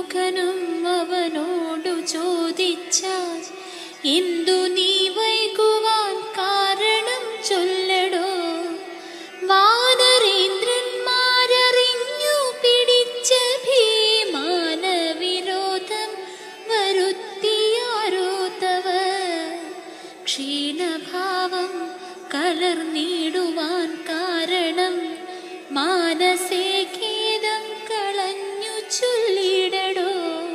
വിമുഖനും അവനോടു ചോദിച്ചാൽ എന്തു നീ വൈകുവാൻ കാരണം ചൊല്ലടോ വാനരേന്ദ്രന്മാരറിഞ്ഞു പിടിച്ച ഭീമാനവിരോധം വരുത്തിയാരോ തവ ക്ഷീണഭാവം കലർന്നിടുവാൻ കാരണം മാനസേ ഖേദം കളഞ്ഞു ചൊല്ലിടടോ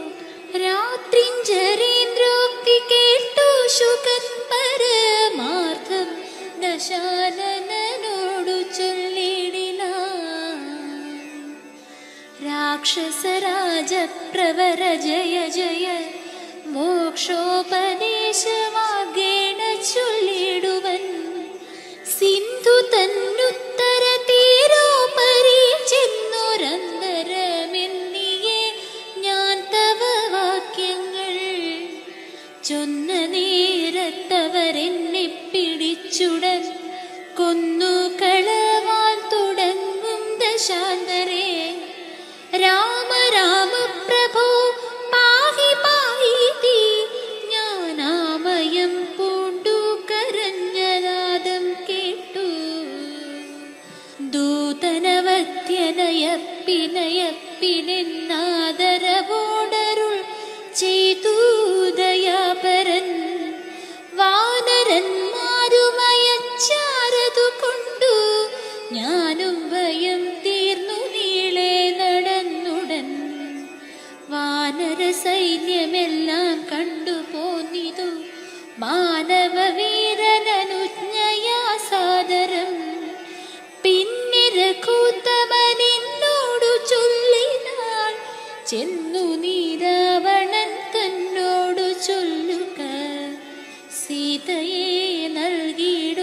രാത്രിഞ്ചരേന്ദ്രോക്തി കേട്ടു ശുകൻ പരമാർത്ഥം ദശാനനോടു ചൊല്ലിടില രാക്ഷസരാജപ്രവര ജയ ജയ മോക്ഷോപദേശമാകേണ ചൊല്ലിടുവൻ സിന്ധു തന്നുത്തര തീരോപരി ചെന്നൊരന്തരമെന്നിയെ ഞാൻ തവ വാക്യങ്ങൾ ചൊന്ന നേരത്തവരെന്നെ പിടിച്ചുടൻ കൊന്നു കളവാൻ തുടങ്ങും ദശാന്തരേ രാമ രാമ പ്രഭോ പാഹി പാഹീതി ഞാനാമയം പൂണ്ടു കരഞ്ഞനാദം കേട്ടു ദൂതനവത്യനയപ്പിനയപ്പിനെന്നാദരവോടരുൾ ചെയ്തു ദയാപരൻ വാനരന്മാരുമയച്ചാരതു കൊണ്ടു ഞാനും ഭയം തീർന്നു നീളെ നടന്നുടൻ വാനര സൈന്യമെല്ലാം കണ്ടു പോന്നിതു മാനവ വീരനനുജ്ഞയാ സാദരം പിന്നെ രഘുത്തമനെന്നോടു ചൊല്ലിനാൾ ചെന്നു നീ രാവണൻ തന്നോടു ചൊല്ലുക സീതയെ നൽകിയിടു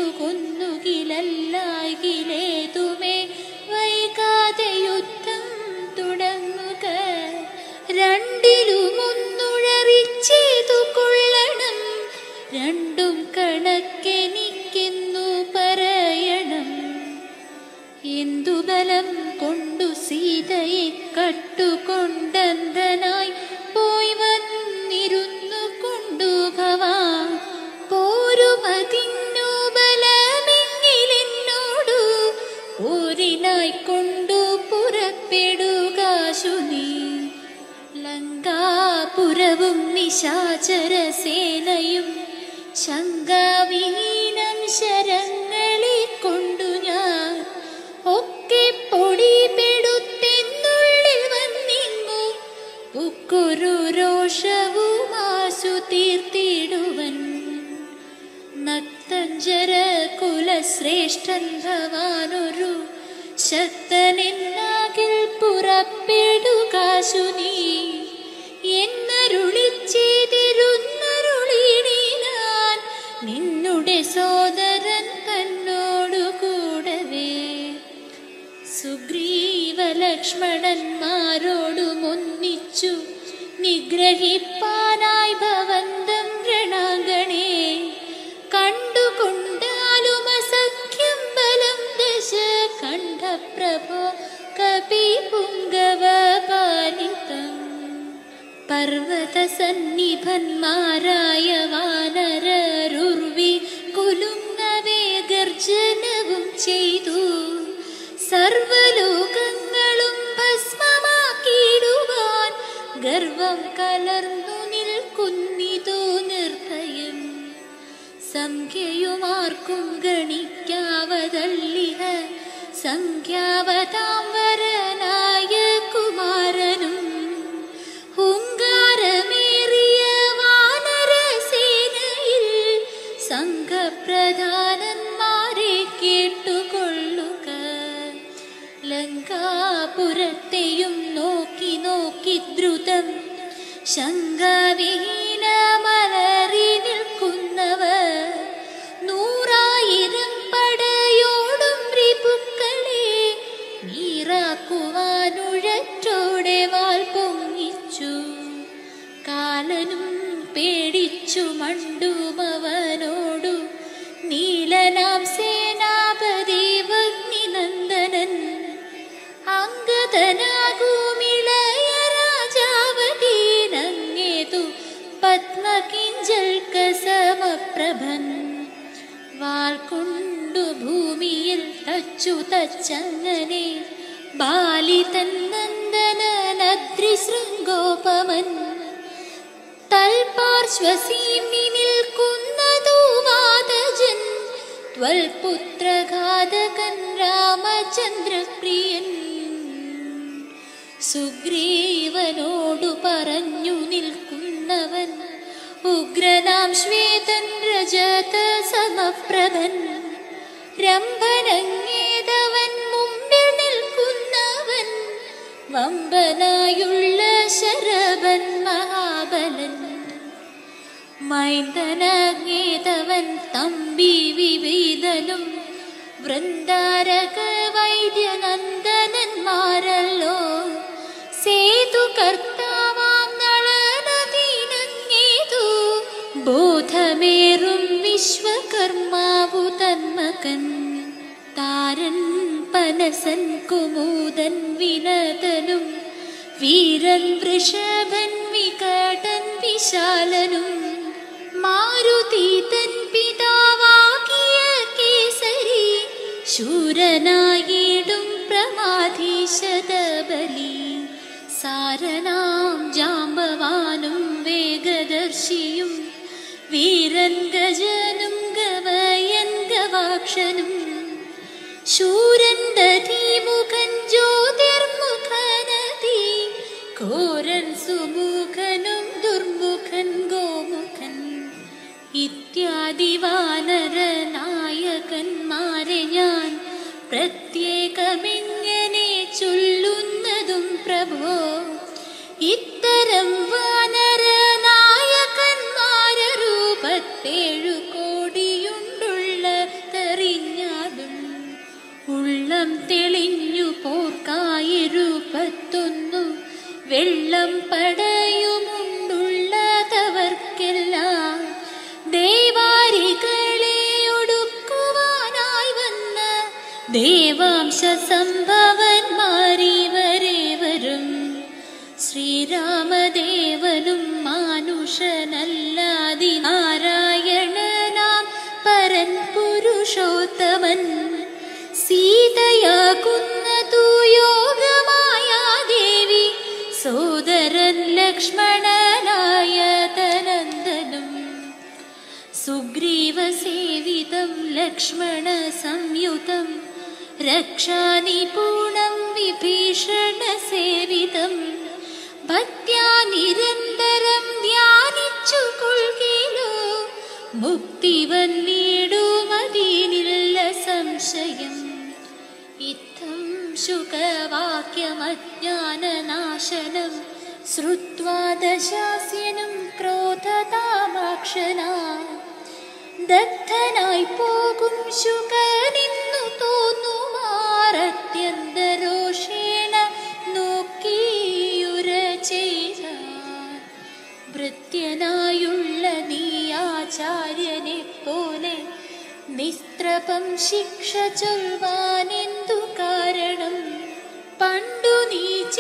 കൊന്നുകിലല്ലാകിലേതുമേ വൈകാതെ യുദ്ധം തുടങ്ങുക രണ്ടിലും ഒന്നുഴറിച്ചേതു കൊള്ളണം രണ്ടും കണക്കെനിക്കെന്നു പറയണം എന്തു ബലം കൊണ്ടു സീതയെ കട്ടുകൊണ്ടന്ധനായി പോയി വന്നിരുന്നു കൊണ്ടു ഭവാൻ പോരുമതിന്നു ബലമെങ്കിലെന്നോടു പോരിനായി കൊണ്ടു പുറപ്പെടുക ശുനി ലങ്കാപുരവും നിശാചര സേനയും ശങ്കാവിഹീനം ശരങ്ങളെ കൊണ്ടു ഞാൻ ഒക്കെ പൊടി പെടുത്തെന്നുള്ളിൽ വന്നിങ്ങു ഉക്കൊരു രോഷവുമാസു തീർത്തിടുവൻ നക്തഞ്ചര കുലശ്രേഷ്ഠൻ ഭവാനൊരു ശക്തനെന്നാകിൽ പുറപ്പെടുക ശുനി എന്നരുളിച്ചെതിരുന്നരുളിടിനാൻ നിന്നുടെ സോദരൻ തന്നോടു കൂടവേ സുഗ്രീവ ലക്ഷ്മണന്മാരോടും ഒന്നിച്ചു നിഗ്രഹിപ്പാനായി ഭവന്തം രണാങ്കണേ കണ്ടുകൊണ്ടാലും അസഖ്യം ബലം ദശ കണ്ഠ പ്രഭോ കപി പുങ്കവ പാലിതം പർവതസന്നിഭന്മാരായ വാനരരുർവി കുലുങ്ങവേ ഗർജനവും ചെയ്തു സർവലോകങ്ങളും ഭസ്മമാക്കിയിടുവാൻ ഗർവം കലർന്നു നിൽക്കുന്നിതോ നിർഭയം സംഖ്യയുമാർക്കും ഗണിക്കാവതല്ലിഹ സംഖ്യാവതാം വരനായ കുമാരനും ഹുങ്കാരമേറിയ വാനരസേനയിൽ സംഘപ്രധാനന്മാരെ കേട്ടുകൊള്ളുക ലങ്കാപുരത്തെയും നോക്കി നോക്കി ദ്രുതം ശങ്കാവിഹീന മലറി നിൽക്കുന്നവർ നൂറായിരം പടയോടും റിപുക്കളെ നീറാക്കുവാനുഴറ്റോടെ വാൽ പൊങ്ങിച്ചു കാലനും പേടിച്ചു മണ്ടുമവനോടു നീലനാം സേനാപതി വഗ്നിനന്ദനൻ അംഗതനാകൂമിളയ രാജാവതി കിഞ്ചൽക്ക സമപ്രഭൻ വാൾ കൊണ്ടു ഭൂമിയിൽ തച്ചു തച്ചങ്ങനെ ബാലി തന്നന്ദനദ്രി ശൃംഗോപമൻ തൽപാർശ്വസീമി നിൽക്കുന്നതു വാതജൻ ത്വൽപുത്രഘാതകൻ രാമചന്ദ്രപ്രിയൻ സുഗ്രീവനോടു പറഞ്ഞു നിൽക്കുന്നവൻ ഉഗ്രനാം ശ്വേതൻ രജത സമപ്രഭൻ രംഭനങ്ങേതവൻ മുമ്പിൽ നിൽക്കുന്നവൻ വമ്പനായുള്ള ശരഭൻ മഹാബലൻ മൈന്ദനങ്ങേതവൻ തമ്പി വിവേദനും വൃന്ദാരക വൈദ്യനന്ദനന്മാരല്ലോ സേതു കർത്താവാം നളനദീനങ്ങേതു ബോധമേറും വിശ്വകർമാവു തന്മകൻ താരൻ പനസൻ കുമൂദൻ വിനതനും വീരൻ വൃഷഭൻ വികടൻ വിശാലനും മാരുതി തൻ പിതാവാകിയ കേസരി ശൂരനായിടും പ്രമാധീശതബലി സാരനാം ജാമ്പവാനും വേഗദർശിയും വീരൻ ഗജനും ഗവയൻ ഗവാക്ഷനും ശൂരൻ ദധീമുഖൻ ജ്യോതിർമുഖനതി ഘോരൻ സുമുഖനും ദുർമുഖൻ ഗോമുഖൻ ഇത്യാദി വാനര നായകന്മാരെ ഞാൻ പ്രത്യേകമെങ്ങനെ ചൊല്ലുന്നതും പ്രഭോ ഇത്തരം വാനര നായകന്മാര രൂപത്തേഴു കോടിയുണ്ടുള്ള തെറിഞ്ഞാലും ഉള്ളം തെളിഞ്ഞു പോർക്കായി രൂപത്തൊന്നു വെള്ളം പടയുമുണ്ടുള്ളതവർക്കെല്ലാം ദേവാരികളെ ഒടുക്കുവാനായി വന്ന ദേവാംശ സംഭവന്മാരിവരെ വരും ശ്രീരാമദേവനും മാനുഷനല്ലാതി നാരായണനാം പരൻ പുരുഷോത്തമൻ സീതയാകുന്നതു യോഗമായ ദേവി സോദരൻ ലക്ഷ്മണനായ തനന്ദനും സുഗ്രീവസേവിതം ലക്ഷ്മണ സംയുതം രക്ഷാനിപൂണം വിഭീഷണസേവിതം ഭക്ത്യാ നിരന്തരം ധ്യാനിച്ചു കൊள்കിലോ മുക്തി വന്നിടുമതിനില്ല സംശയം ഇത്തം ശുഖവാക്യമജ്ഞാനനാശനം ശ്രുത്വാ ദശാസ്യനും ക്രോധതാമാക്ഷനാ ദഗ്ധനായി പോകും ശുഖനിന്നു തോന്നുമാറത്യന്തരോഷേണ നോക്കിയുര ചെയ്താൻ ഭൃത്യനായുള്ള നീ ആചാര്യനെ പോലെ നിസ്ത്രപം ശിക്ഷ ചൊൽവാനെന്തു കാരണം പണ്ടു നീ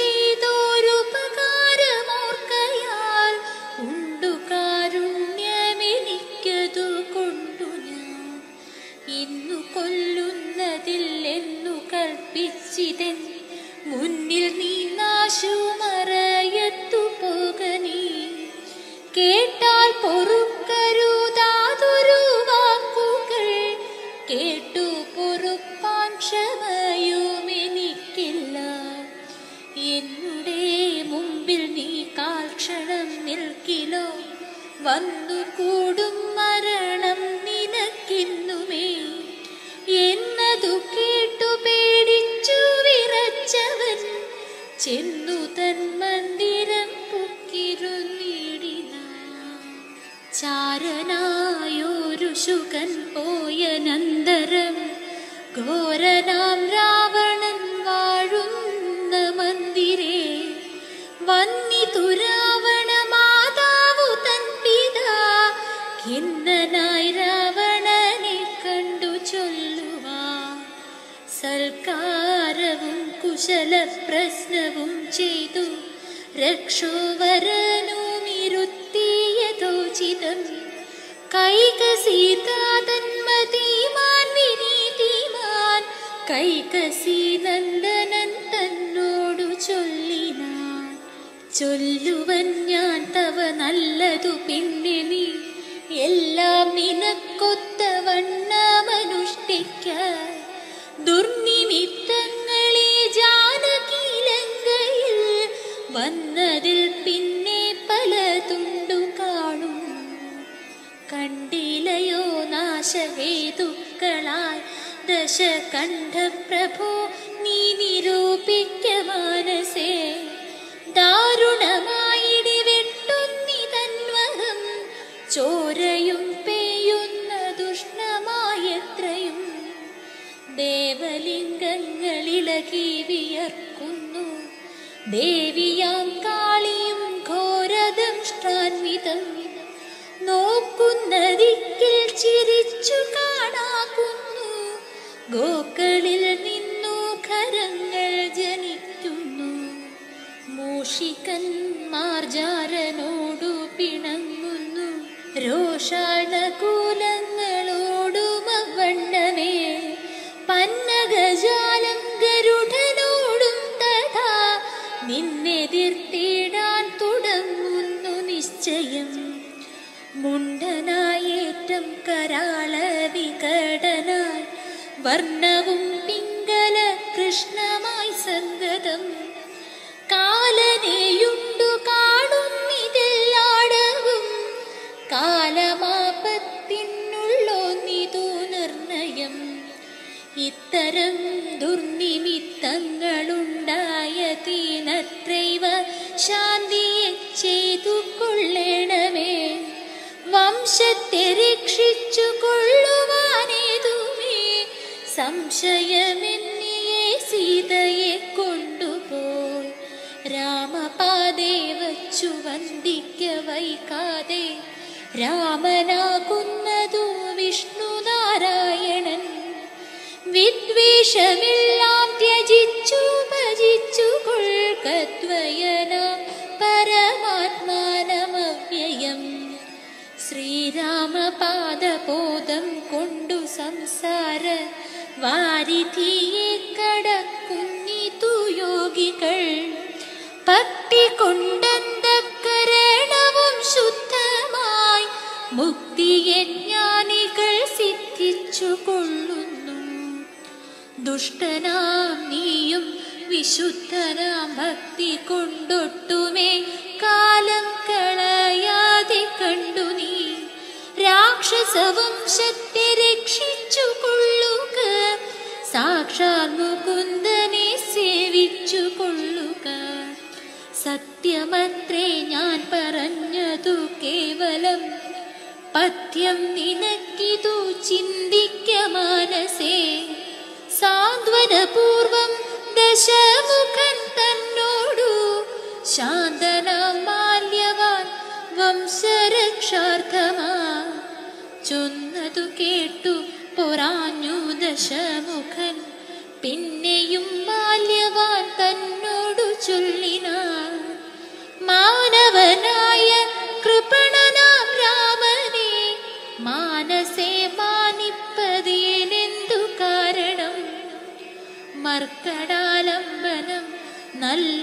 ചെയ്തോരുപകാരമോർക്കയാൽ ഉണ്ടു കാരുണ്യമെനിക്കതു കൊണ്ടു ഞാൻ ഇന്നു കൊല്ലുന്നതില്ലെന്നു കൽപ്പിച്ചിതൻ മുന്നിൽ നീ നാശുമറയത്തു പോകനീ കേട്ടാൽ പൊറുക്കരുതാതൊരു വാക്കുകൾ കേട്ടു പൊറുപ്പാൻ ക്ഷമയുമെനിക്കില്ല എന്നുടെ മുമ്പിൽ നീ കാൽക്ഷണം നിൽക്കിലോ വന്നു കൂടും മരണം നിനക്കിന്നുമേ എന്നതു കേട്ടു പേടിച്ചു വിറച്ചവൻ ചെന്നു തൻ മന്ദിരം പൊക്കിരുന്നിടിനാൻ ചാരനായൊരു ശുകൻ പോയനന്തരം ഘോരനാം രാവണൻ വാഴുന്ന മന്ദിരേ വന്നിതു രാവണ മാതാവു തൻ പിതാ ഖിന്നനായി രാവണനെ കണ്ടു ചൊല്ലുവാൻ സൽക്കാരവും കുശല പ്രശ്നവും ചെയ്തു രക്ഷോവരനുമിരുത്തിയതോ സമുചിതം കൈകസീതാതന്മതീമാൻ വിനീതിമാൻ കൈകസി നന്ദനൻ തന്നോടു ചൊല്ലിനാൻ ചൊല്ലുവൻ ഞാൻ തവ നല്ലതു പിന്നെ നീ എല്ലാം നിനക്കൊത്ത വണ്ണമനുഷ്ഠിക്ക ദുർനിമിത്തങ്ങളെ ജാനകീലങ്കയിൽ വന്നതിൽ പിന്നെ പലതുണ്ടു കാണും കണ്ടിലയോ നാശഹേതുക്കളായി ദശകണ്ഠ പ്രഭോ നീ നിരൂപിക്ക മാനസേ ദാരുണമായിടി വെട്ടുന്നി തന്വഹം ചോരയും പെയ്യുന്ന ദുഷ്ണമായത്രയും ദേവലിംഗങ്ങളിളകി വിയർക്കുന്നു ദേവിയാം കാളിയും ഘോരദംഷ്ടാൻവിതം നോക്കുന്ന ദിക്കിൽ ചിരിച്ചു കാണാക്കുന്നു ഗോക്കളിൽ നിന്നു ഖരങ്ങൾ ജനിക്കുന്നു മൂഷികന്മാർ ജാരനോടു പിണങ്ങുന്നു രോഷാണകൂലങ്ങളോടും അവണ്ണമേ പന്നഗജാലം ഗരുഡനോടും തഥാ നിന്നെതിർത്തിടാൻ തുടങ്ങുന്നു നിശ്ചയം മുണ്ടനായേറ്റം കരാള വികടനായി വർണ്ണവും പിങ്കല കൃഷ്ണമായി സംഗതം കാലനെയുണ്ടു കാണുന്നിതെല്ലാടവും കാലമാപത്തിനുള്ളോന്നിതു നിർണയം ഇത്തരം ദുർനിമിത്തങ്ങളുണ്ടായതീനത്രൈവ ശാന്തിയെ ചെയ്തു കൊള്ളണമേ വംശത്തെ രക്ഷിച്ചു കൊള്ളുവാനേതുമേ സംശയമെന്നിയെ സീതയെ കൊണ്ടുപോയി രാമപാതേ വച്ചു വന്ദിക്ക വൈകാതെ രാമനാകുന്നതു വിഷ്ണുനാരായണൻ വിദ്വേഷമെല്ലാം ത്യജിച്ചു ഭജിച്ചു കൊൾക്കദ്വയനാം പരമാത്മാനമവ്യയം ശ്രീരാമപാദബോധം കൊണ്ടു സംസാര വാരിധിയെ കടക്കുന്നിതു യോഗികൾ ഭക്തി കൊണ്ടന്തക്കരണവും ശുദ്ധമായി മുക്തിയെ ജ്ഞാനികൾ സിദ്ധിച്ചു കൊള്ളുന്നു ദുഷ്ടനാം നീയും വിശുദ്ധനാം ഭക്തി കൊണ്ടൊട്ടുമേ കാലം കളയാതെ കണ്ടു നീ രാക്ഷസവംശത്തെ രക്ഷിച്ചു കൊള്ളുക സാക്ഷാൽ മുകുന്ദനെ സേവിച്ചു കൊള്ളുക സത്യമത്രേ ഞാൻ പറഞ്ഞതു കേവലം പഥ്യം നിനക്കിതു ചിന്തിക്ക മാനസേ സാന്ത്വനപൂർവം ദശമുഖൻ തന്നോടു ശാന്തനാം മാല്യവാൻ വംശരക്ഷാർത്ഥമാ ചൊന്നതു കേട്ടു പൊറാഞ്ഞു ദശമുഖൻ പിന്നെയും മാല്യവാൻ തന്നോടു ചൊല്ലിനാൻ മാനവനായ കൃപണനാം രാമനെ മാനസേ മാനിപ്പതേനെന്തു കാരണം മർക്കടാലംബനം നല്ല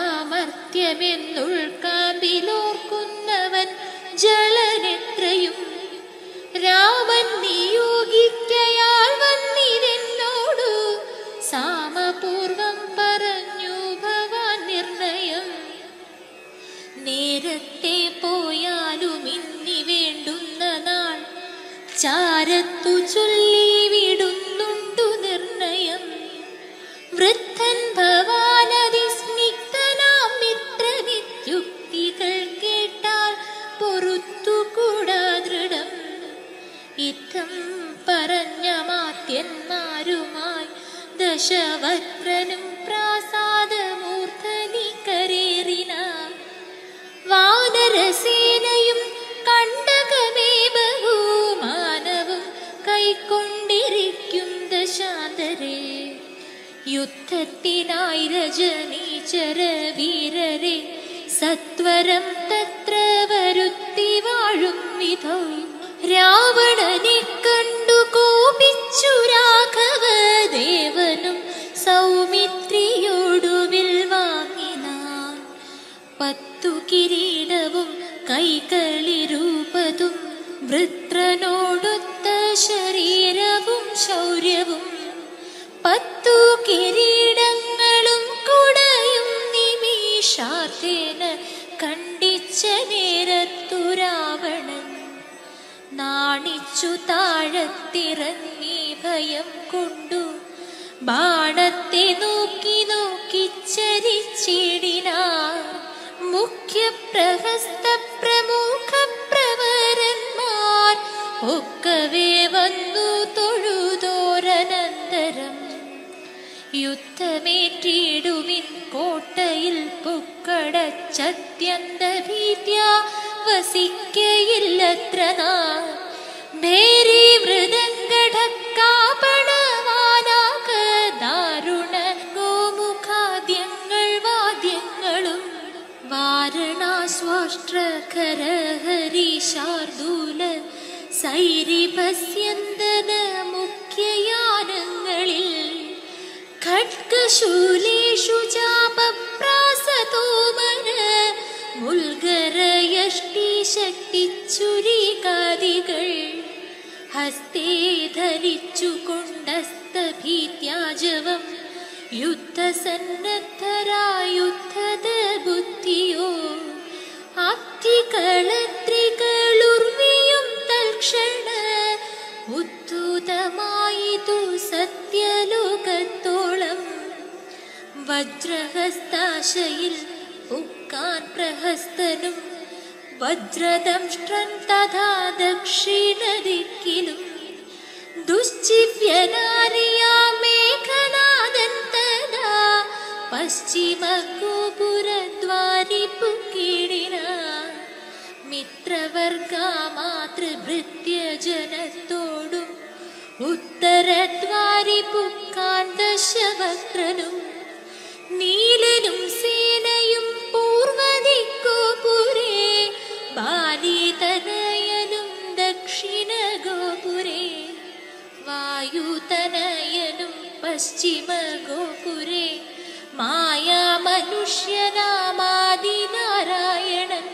സാമർഥ്യമെന്നുൾക്കാമ്പിലോർക്കുന്നവൻ ജളനെത്രയും രാമൻ നിയോഗിക്കയാൾ വന്നിരെന്നോടു സാമപൂർവം പറഞ്ഞു ഭവാൻ നിർണയം നേരത്തെ പോയാലും ഇന്നി വേണ്ടുന്ന നാൾ ചാരത്തു ചൊല്ലി വിടുന്നുണ്ടു നിർണയം വൃദ്ധൻ ഭവാനതിസ്നിഗ്ധനാം മിത്രവിദ്യുക്തികൾ കേട്ടാൽ പൊറുത്തുകൂടാ ദൃഢം ഇത്തം പറഞ്ഞ മാത്യന്മാരുമായി ദശവക്രനും പ്രാസാദമൂർധനി കരേറിന വാനരസേനയും കണ്ടകമേ ബഹുമാനവും കൈക്കൊണ്ടിരിക്കും ദശാന്തരേ യുദ്ധത്തിനായി രജനീചര വീരരെ സത്വരം തത്ര വരുത്തിവാൾ വാഴും വിധം രാവണനെ കണ്ടു കോപിച്ചു രാഘവ ദേവനും സൗമിത്രിയോടുവിൽ വാങ്ങിനാൻ പത്തു കിരീടവും കൈകളിരൂപതും വൃത്രനോടൊത്ത ശരീരവും ശൗര്യവും പത്തു കിരീടങ്ങളും കുടയും നിമിഷാർത്ഥേന കണ്ടിച്ച നേരത്തു രാവണൻ നാണിച്ചു താഴത്തിറങ്ങി ഭയം കൊണ്ടു ബാണത്തെ നോക്കി നോക്കി ചരിച്ചിടിനാർ മുഖ്യപ്രഹസ്ത പ്രമുഖ പ്രവരന്മാർ ഒക്കവേ വന്നു തൊഴുതോരനന്തരം യുദ്ധമേറ്റിടുവിൻ കോട്ടയിൽ പുക്കടച്ചത്യന്ത ഭീത്യ വസിക്കയില്ലത്ര നാം ഭേരി മൃദംഗടക്കാപണവാനാക ദാരുണ ഗോമുഖാദ്യങ്ങൾ വാദ്യങ്ങളും വാരണാസ്വാഷ്ട്രകരഹരിശാർദൂല സൈരിഭസ്യന്തന മുഖ്യയാനങ്ങളിൽ ഖഡ്ഗശൂലേഷു ചാപപ്രാസതോമന മുൽഗരയഷ്ടി ശക്തിച്ചുരീകാദികൾ ഹസ്തേ ധരിച്ചു കൊണ്ടസ്തഭീത്യാജവം യുദ്ധസന്നദ്ധരായുദ്ധത ബുദ്ധിയോ അബ്ധികളത്രികളുർവിയും തൽക്ഷണ ഉദ്ധൂതമായിതു സത്യലോകത്തോളം വജ്രഹസ്താശയിൽ ഉക്കാൻ പ്രഹസ്തനും വജ്രദംഷ്ട്രൻ തഥാ ദക്ഷിണദിക്കിലും ദുശ്ചിവ്യനാരിയാ മേഘനാദൻ തഥാ പശ്ചിമ ഗോപുരദ്വാരി പുക്കിടിന മിത്രവർഗ മാതൃഭൃത്യജനത്തോടും ഉത്തരദ്വാരി പുക്കാൻ ദശവക്രനും നീലനും സേനയും പൂർവദിക്കോപുരേ ബാലിതനയനും ദക്ഷിണ ഗോപുരേ വായുതനയനും പശ്ചിമ ഗോപുരേ മായാമനുഷ്യനാമാദിനാരായണൻ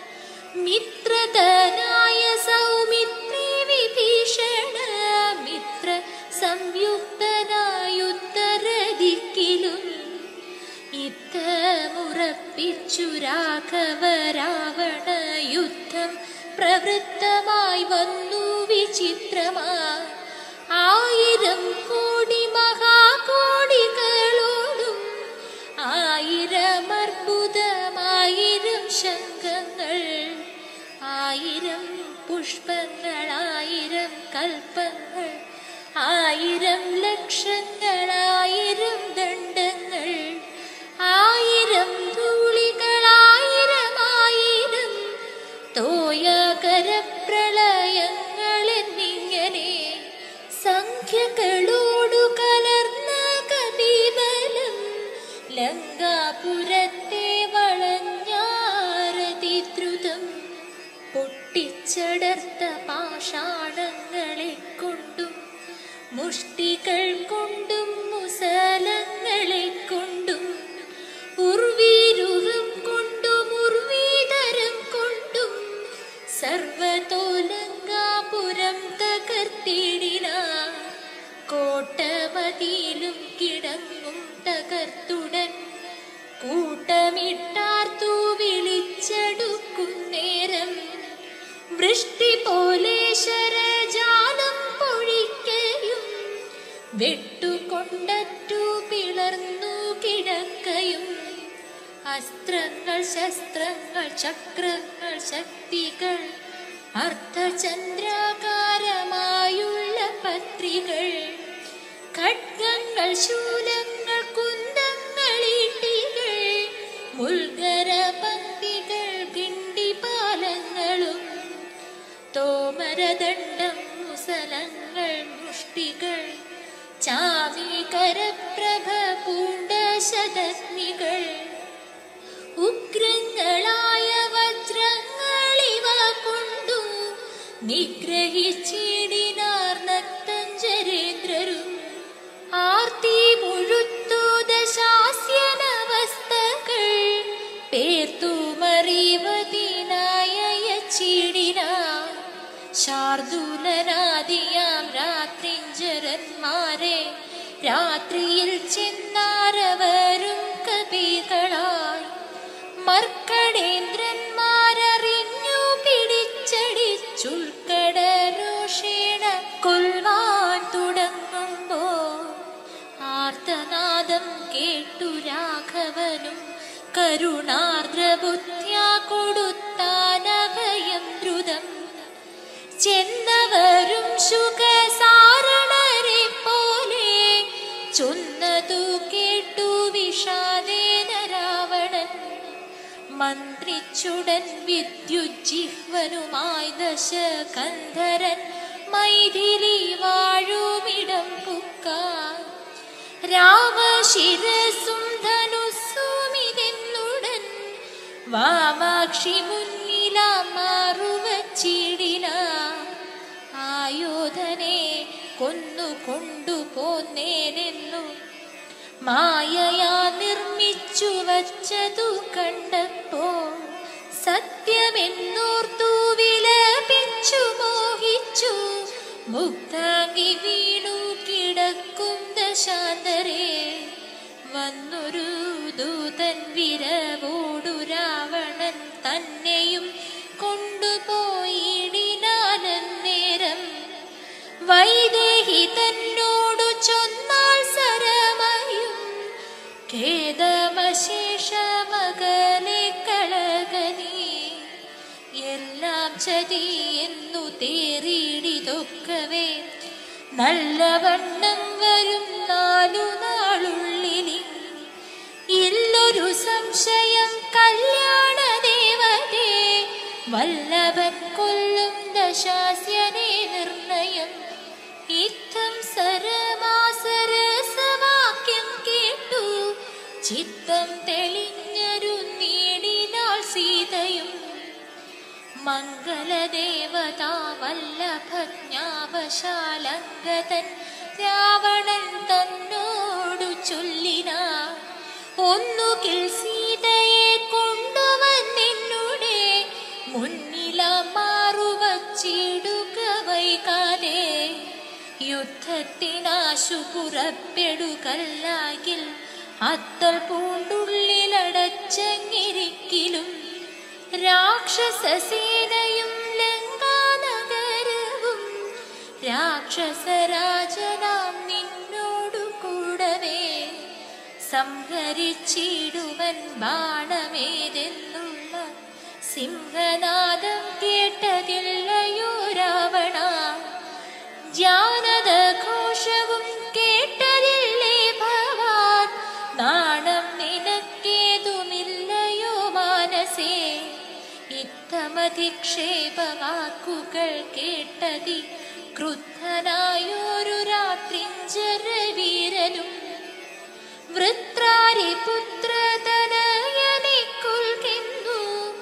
മിത്രതനായ സൗമിത്രി വിഭീഷണ മിത്ര സംയുക്തനായുത്തരദിക്കിലും യുദ്ധമുറപ്പിച്ചു രാഘവ രാവണ യുദ്ധം പ്രവൃത്തമായി വന്നു വിചിത്രമായി ആയിരം കോടി മഹാകോടികളോടും ആയിരം അർബുദമായിരം ശംഖങ്ങൾ ആയിരം പുഷ്പങ്ങൾ ആയിരം കൽപ്പങ്ങൾ ആയിരം ലക്ഷങ്ങൾ ആയിരം ദണ്ഡങ്ങൾ ആയിരം ധൂളികൾ ആയിരം തോയകര പ്രളയങ്ങൾ എന്നിങ്ങനെ സംഖ്യകളോടു കലർന്ന കപിബലം ലങ്കാപുരത്തെ വളഞ്ഞാരതിദ്രുതം പൊട്ടിച്ചടർത്ത പാഷാണങ്ങളെ കൊണ്ടും മുഷ്ടികൾ കൊണ്ടും മുസലങ്ങളെ കൊണ്ടും ഉർവീരുഹം കൊണ്ടും ഉർവീതരം കൊണ്ടും സർവതോലങ്കാപുരം തകർത്തിടിന കോട്ടമതിയിലും കിടങ്ങും തകർത്തുടൻ കൂട്ടമിട്ടാർത്തു വിളിച്ചെടുക്കുന്നേരം വൃഷ്ടി പോലെ ശരജാലം പൊഴിക്കയും വെട്ടുകൊണ്ടറ്റു പിളർന്നു കിടക്കയും അസ്ത്രങ്ങൾ ശസ്ത്രങ്ങൾ ചക്രങ്ങൾ ശക്തികൾ അർദ്ധചന്ദ്രാകാരമായുള്ള പത്രികൾ ഖഡ്ഗങ്ങൾ ശൂലങ്ങൾ കുന്തങ്ങൾ ഈട്ടികൾ മുൽഗര പങ്ക്തികൾ ഗിണ്ടിപാലങ്ങളും തോമരദണ്ഡം മുസലങ്ങൾ മുഷ്ടികൾ ചാവികരപ്രഭ പൂണ്ട ശതഗ്നികൾ ഉഗ്രങ്ങളായ വജ്രങ്ങളിവ കൊണ്ടു ദേവന്മാരെ രാത്രിയിൽ ചെന്നാരവരും കവികളായി മർക്കടേന്ദ്രന്മാരറിഞ്ഞു പിടിച്ചടിച്ചുൾക്കടരോഷേണ കൊൽവാൻ തുടങ്ങുമ്പോ ആർത്തനാദം കേട്ടു രാഘവനും കരുണാർദ്രബുദ്ധ്യാ കൊടുത്താനഭയം ദ്രുതം ചെന്നവരും ശുഖസാരണരെ പോലെ ചൊന്നതു കേട്ടു വിഷാദേന രാവണൻ മന്ത്രിച്ചുടൻ വിദ്യുജിഹ്വനുമായി ദശകന്ധരൻ മൈഥിലി വാഴുമിടം പുക്കാൻ രാമശിരസും ധനുസ്സുമിതെന്നുടൻ വാമാക്ഷി മുന്നില മാറുവച്ചിടിന ആയോധനെ കൊന്നു കൊണ്ടുപോന്നേനെന്നു മായയാ നിർമ്മിച്ചു വച്ചതു കണ്ടപ്പോൾ സത്യമെന്നോർത്തു വിലപിച്ചു മോഹിച്ചു മുക്താങ്കി വീണു കിടക്കും ദശാന്തരേ വന്നൊരു ദൂതൻ വിരവോടു രാവണൻ തന്നെയും കൊണ്ടുപോയിടിനാനേരം വൈദേഹി തന്നോടു ചൊന്നാൽ സരമയും ഖേദമശേഷ മകനെ കളകനീ എല്ലാം ചതി എന്നു തേറിയിടിതൊക്കവേ നല്ലവണ്ണം വരും നാലു നാളുള്ളിനി ഇല്ലൊരു സംശയം കല്യാണ ദേവതേ വല്ലഭൻ കൊല്ലും ദശാസ്യനെ നിർണയം ഇത്തം സരമാസരസവാക്യം കേട്ടു ചിത്തം തെളിഞ്ഞരു നീടിനാൾ സീതയും മംഗളദേവതാ വല്ലഭജ്ഞാപശാലങ്കതൻ രാവണൻ തന്നോടു ചൊല്ലിന ഒന്നുകിൽ സീതയെ കൊണ്ടുവന്നെന്നുടെ മുന്നില മാറുവച്ചിടുക വൈകാതെ യുദ്ധത്തിനാശു പുറപ്പെടുകല്ലാകിൽ അത്തൽ പൂണ്ടുള്ളിലടച്ചങ്ങിരിക്കിലും രാക്ഷസസേനയും ലങ്കാനഗരവും രാക്ഷസരാജനാം നിന്നോടു കൂടവേ സംഹരിച്ചിടുവൻ ബാണമേതെന്നുള്ള സിംഹനാദം കേട്ടതില്ലയോ രാവണ ജാനദഘോഷവും കേട്ടതില്ലേ ഭവാൻ നാണം നിനക്കേതുമില്ലയോ മാനസേ ഇത്തമധിക്ഷേപവാക്കുകൾ കേട്ടതി ക്രുദ്ധനായൊരു രാത്രിഞ്ചരവീരനും വൃത്രാരി പുത്രതനയനെ കൊൽക്കുന്നു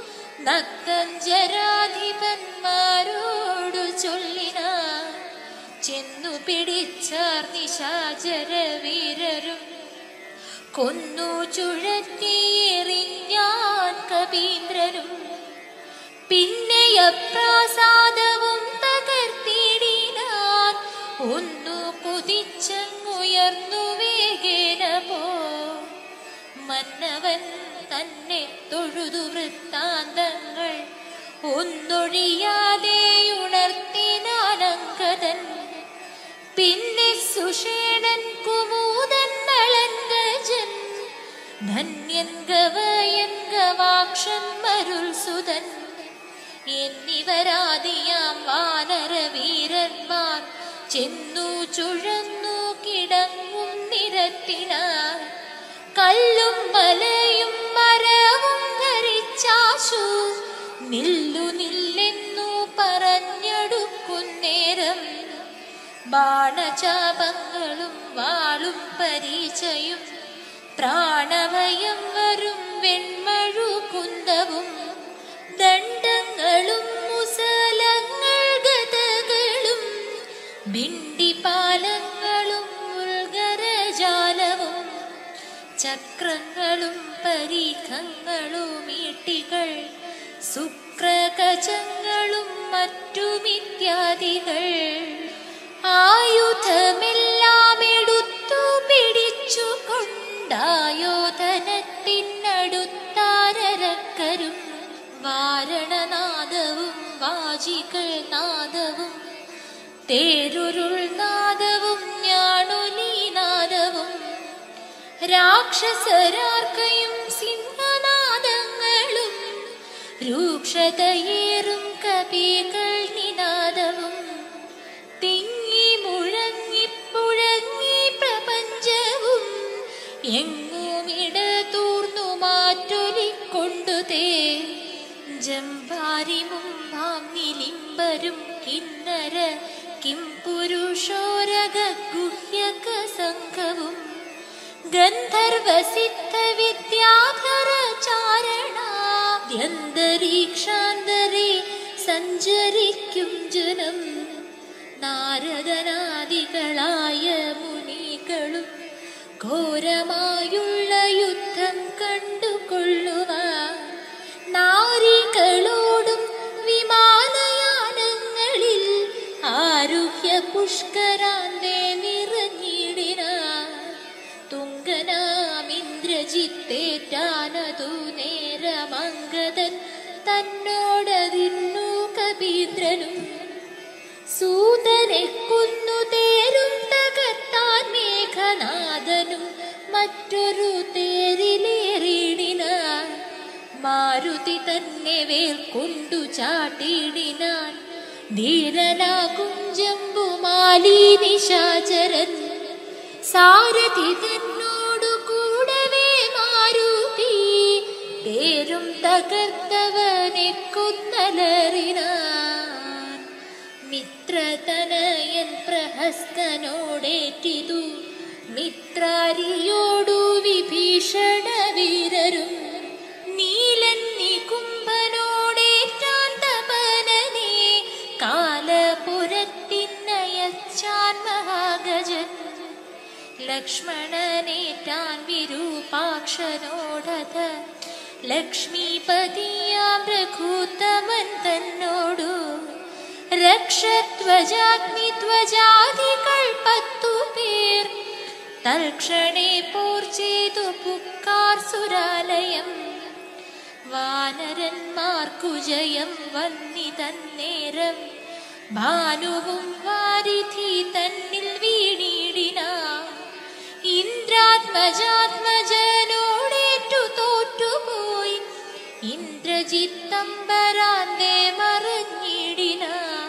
നക്തഞ്ചരാധിപന്മാരോടു ചൊല്ലിന ചെന്നു പിടിച്ചാർ നിശാചരവീരരും കൊന്നു ചുഴറ്റിയെറിഞ്ഞാൻ കവീന്ദ്രനും പിന്നെ അപ്രാസാദവും തകർത്തിടിനാൻ ഒന്നു കുതിച്ചങ്ങുയർന്നു വേഗേന പോ മന്നവൻ തന്നെ തൊഴുതു വൃത്താന്തങ്ങൾ ഒന്നൊഴിയാതെ ഉണർത്തിനാനങ്കതൻ പിന്നെ സുഷേണൻ കുമൂതൻ നളങ്കജൻ ധന്യൻ ഗവയൻ ഗവാക്ഷൻ മരുൾ സുതൻ എന്നിവരാദിയാം വാനര വീരന്മാർ ചെന്നു ചുഴന്നു കിടങ്ങും നിരത്തിനാർ കല്ലും മലയും മരവും ധരിച്ചാശു നില്ലു നില്ലെന്നു പറഞ്ഞെടുക്കുന്നേരം ബാണചാപങ്ങളും വാളും പരിചയും പ്രാണഭയം വരും വെൺമഴു കുന്തവും ദണ്ഡങ്ങളും മുസലങ്ങൾ ഗതകളും ഭിണ്ടിപാലങ്ങളും ഉൽഗരജാലവും ചക്രങ്ങളും പരീഖങ്ങളും ഈട്ടികൾ ശുക്രകജങ്ങളും മറ്റുമിത്യാദികൾ ആയുധമെല്ലാം വാജികൾ നാദവും തേരുരുൾ നാദവും ഞാണുലീ നാദവും രാക്ഷസരാർക്കയും സിംഹനാദങ്ങളും രൂക്ഷതയേറും കപികൾ നിനാദവും തിങ്ങി മുഴങ്ങിപ്പുഴങ്ങി പ്രപഞ്ചവും എങ്ങുമിടതൂർന്നു മാറ്റൊലിക്കൊണ്ടു തേ ജംഭാരിമുമ്പാം നിലിംബരും കിന്നര കിം പുരുഷോരക ഗുഹ്യക സംഘവും ഗന്ധർവസിദ്ധ വിദ്യാധര ചാരണാദ്യന്തരീക്ഷാന്തരെ സഞ്ചരിക്കും ജനം നാരദനാദികളായ മുനികളും ഘോരമായുള്ള യുദ്ധം കണ്ടുകൊള്ളുവാൻ നാരികളോടും വിമാനയാനങ്ങളിൽ ആരുഹ്യ പുഷ്കരാന്തേ നിറഞ്ഞിടിന തുങ്കനാമിന്ദ്രജിത്തേറ്റാനതു നേരമംഗതൻ തന്നോടതിന്നു കപീന്ദ്രനും സൂതനെ കൊന്നു തേരും തകർത്താൻ മേഘനാഥനും മറ്റൊരു തേരിലേറിടിന മാരുതി തന്നെ വേർക്കൊണ്ടു ചാട്ടിടിനാൻ ധീരനാകും ജമ്പുമാലി നിശാചരൻ സാരഥി തന്നോടു കൂടവേ മാരുതി തേരും തകർത്തവനെ കൊന്നലറിനാൻ മിത്രതനയൻ പ്രഹസ്തനോടേറ്റിതു മിത്രാരിയോടു വിഭീഷണ വീരരും നീലൻ നികുംഭനോടേറ്റാൻ തപനനെ കാലപുരത്തിനയച്ചാൻ മഹാഗജൻ ലക്ഷ്മണനേറ്റാൻ വിരൂപാക്ഷനോടത ലക്ഷ്മീപതിയാം രഘുത്തമൻ തന്നോടു രക്ഷധ്വജാഗ്നിധ്വജാദികൾ പത്തു പേർ തൽക്ഷണേ പോർ ചെയ്തു പുക്കാർ സുരാലയം വാനരന്മാർക്കു ജയം വന്നിതന്നേരം ഭാനുവും വാരിധി തന്നിൽ വീണിടിന ഇന്ദ്രാത്മജാത്മജനോടേറ്റു തോറ്റുപോയി ഇന്ദ്രജിത്തമ്പരാന്തേ മറഞ്ഞിടിന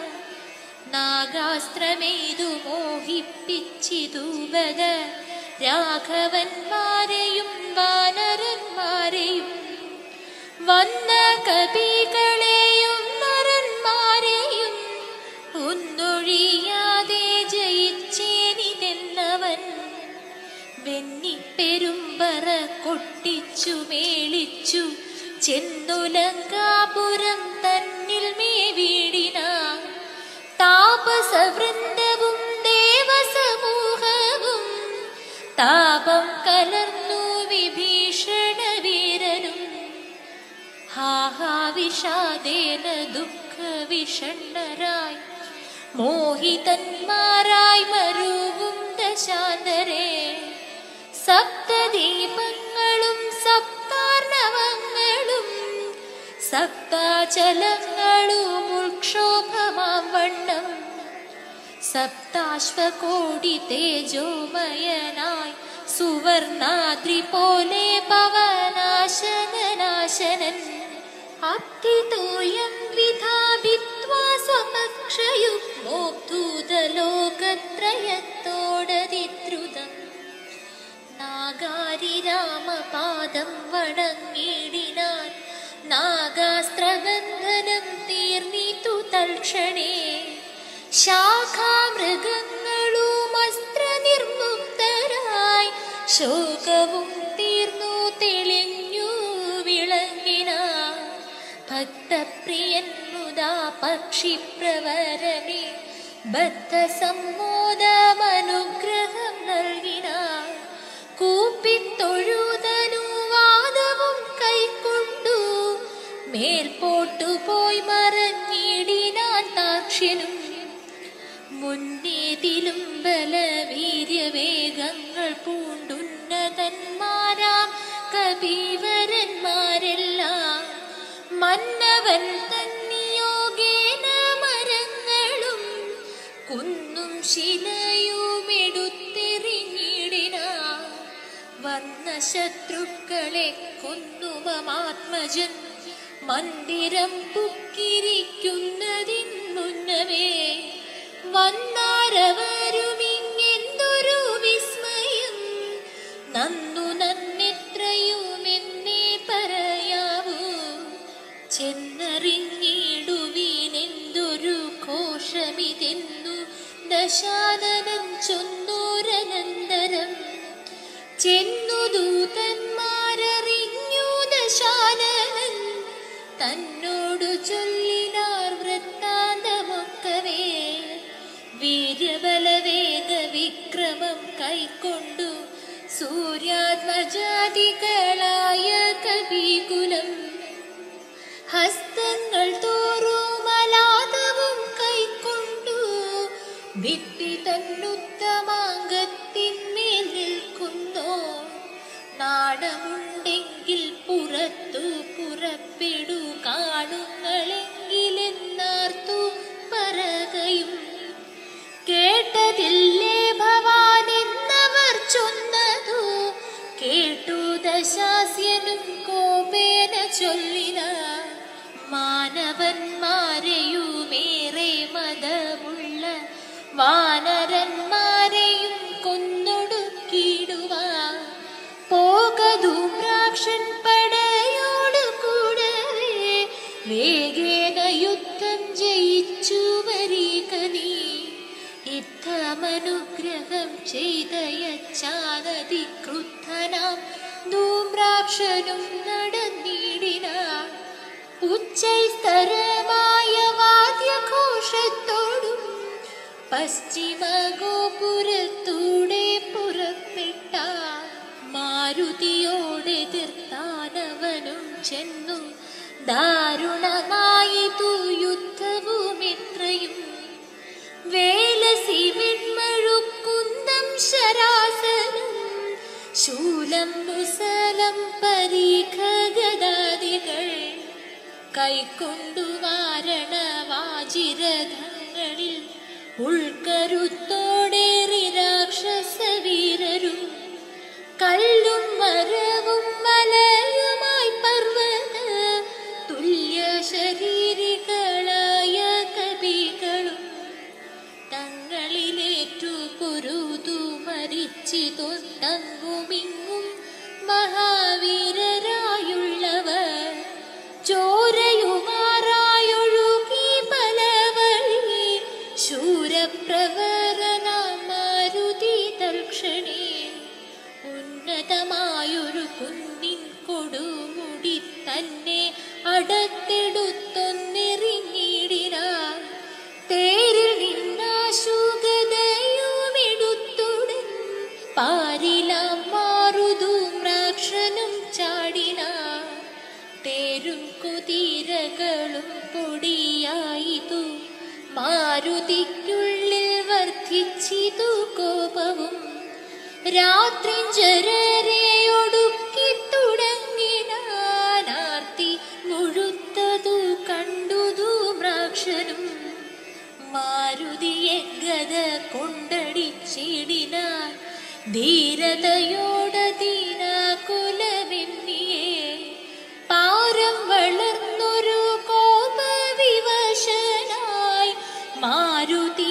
നാഗാസ്ത്രമേതു മോഹിപ്പിച്ചിതൂപത രാഘവന്മാരെയും വാനരന്മാരെയും വന്ന കവികളെയും നരന്മാരെയും ഒന്നൊഴിയാതെ ജയിച്ചേനിതെന്നവൻ വെന്നിപ്പെരുമ്പറ കൊട്ടിച്ചു മേളിച്ചു ചെന്നുലങ്കാപുരം തന്നിൽ മേവീടിന താപസവൃന്ദവും ദേവസമൂഹവും താപം കലർന്നു വിഭീഷണ വീരനും ഹാഹാവിഷാദേന ദുഃഖ വിഷണ്ണരായി മോഹിതന്മാരായി മരുവും ദശാന്തരേ സപ്തദീപങ്ങളും സപ്താർണവങ്ങളും സപ്താചലങ്ങളും ഉൾക്ഷോഭമാം വണ്ണം സപ്താശ്വകോടി തേജോമയനായി സുവർണാദ്രി പോലെ പവനാശനനാശനൻ അത്തിതോയം വിധാപിത്വാ സ്വപക്ഷയുഗ്മോദ്ധൂതലോകത്രയത്തോടതിദ്രുതം നാഗാരി രാമപാദം വണങ്ങിടിനാൻ നാഗാസ്ത്രബന്ധനം തീർന്നിതു തൽക്ഷണേ ശാഖാമൃഗങ്ങളും അസ്ത്രനിർമുക്തരായി ശോകവും തീർന്നു തെളിഞ്ഞു വിളങ്ങിന ഭക്തപ്രിയൻ മുതാ പക്ഷിപ്രവരനെ ബദ്ധസമ്മോദമനുഗ്രഹം നൽകിന കൂപ്പിത്തൊഴുതനുവാദവും കൈക്കൊണ്ടു മേൽപോട്ടു പോയി മറഞ്ഞിടിനാൻ താക്ഷ്യനും മുന്നേതിലും ബലവീര്യവേഗങ്ങൾ പൂണ്ടുന്നതന്മാരാം കബീവരന്മാരെല്ലാം മന്നവൻ തന്നിയോഗേന ശിലയുമെടുത്തെറിഞ്ഞിടിന വന്ന ശത്രുക്കളെ കൊന്നുമാത്മജൻ മന്ദിരം പുക്കിരിക്കുന്നതിൻ മുന്നമേ വന്നാരവരുമിങ്ങെന്തൊരു വിസ്മയം നന്നു നന്നെത്രയുമെന്നേ പറയാവൂ ചെന്നറിഞ്ഞിടുവീനെന്തൊരു ഘോഷമിതെന്നു ദശാനനം ചൊന്നോരനന്തരം ചെന്നു ദൂതന്മാരറിഞ്ഞു ദശാനനൻ തന്നോടു ചൊല്ലിനാർ വൃത്താന്തമൊക്കവേ വീര്യബലവേഗ വിക്രമം കൈക്കൊണ്ടു സൂര്യാത്മജാതികളായ കവികുലം ഹസ്തങ്ങൾ തോറും അലാതവും കൈക്കൊണ്ടു ഭിത്തി തന്നുത്തമാങ്കത്തിന്മേൽ നിൽക്കുന്നോ നാടമുണ്ടെങ്കിൽ പുറത്തു പുറപ്പെടു കാണുങ്ങളെങ്കിലെന്നാർത്തു പറകയും കേട്ടതില്ലേ ഭവാൻ എന്നവർ ചൊന്നതു കേട്ടു ദശാസ്യനും കോപേന ചൊല്ലിന മാനവന്മാരെയുമേറെ മതമുള്ള വാനരന്മാരെയും കൊന്നൊടുക്കിടുവാ പോകധൂമ്രാക്ഷൻ പടയോട് കൂടവേ വേഗേന യുദ്ധം ജയിച്ചു വരിക നീ യുദ്ധമനുഗ്രഹം ചെയ്തയച്ചാനതി ക്രുദ്ധനാം ധൂമ്രാക്ഷനും നടന്നിടിന ഉച്ചൈസ്തരമായ വാദ്യഘോഷത്തോടും പശ്ചിമ ഗോപുരത്തൂടെ പുറപ്പെട്ട മാരുതിയോടെതിർത്താനവനും ചെന്നു ദാരുണമായിതു യുദ്ധവും എത്രയും വേലസി വിൺമഴുക്കുന്നം ശരാസനം ശൂലം മുസലം പരീഖഗദാദികൾ കൈക്കൊണ്ടു വാരണവാജിരഥങ്ങളിൽ ഉൾക്കരുത്തോടേറി രാക്ഷസവീരരും കല്ലും മരവും മലയുമായി പർവ്വത തുല്യ ശരീരികളായ കവികളും തങ്ങളിലേറ്റു പൊരുതു മരിച്ചിതൊട്ടങ്ങുമിങ്ങും മഹാവീരരായുള്ളവർ ചോരയുമാറായൊഴുകി പലവഴി ശൂരപ്രവരന മാരുതി തൽക്ഷണേ ഉന്നതമായൊരു കുന്നിൻ കൊടുമുടി തന്നെ അടത്തെടുത്തൊന്നെറിഞ്ഞിടിന തേരിൽ നിന്നാശുഗതയുമെടുത്തുടൻ പാരിലാം മാറുതൂമ്രാക്ഷനും ചാടിന തേരും കുതിരകളും പൊടിയായിതു മാരുതിക്കുള്ളിൽ വർദ്ധിച്ചിതു കോപവും രാത്രി ജരരെയൊടുക്കി തുടങ്ങിനാർത്തി മുഴുത്തതു കണ്ടുതു മ്രാക്ഷനും മാരുതിയെ ഗത കൊണ്ടടിച്ചിടിനാൻ ധീരതയോടതീന കുലവെന്നിയെ പാരം വളർന്നൊരു കോപവിവശനായി മാരുതി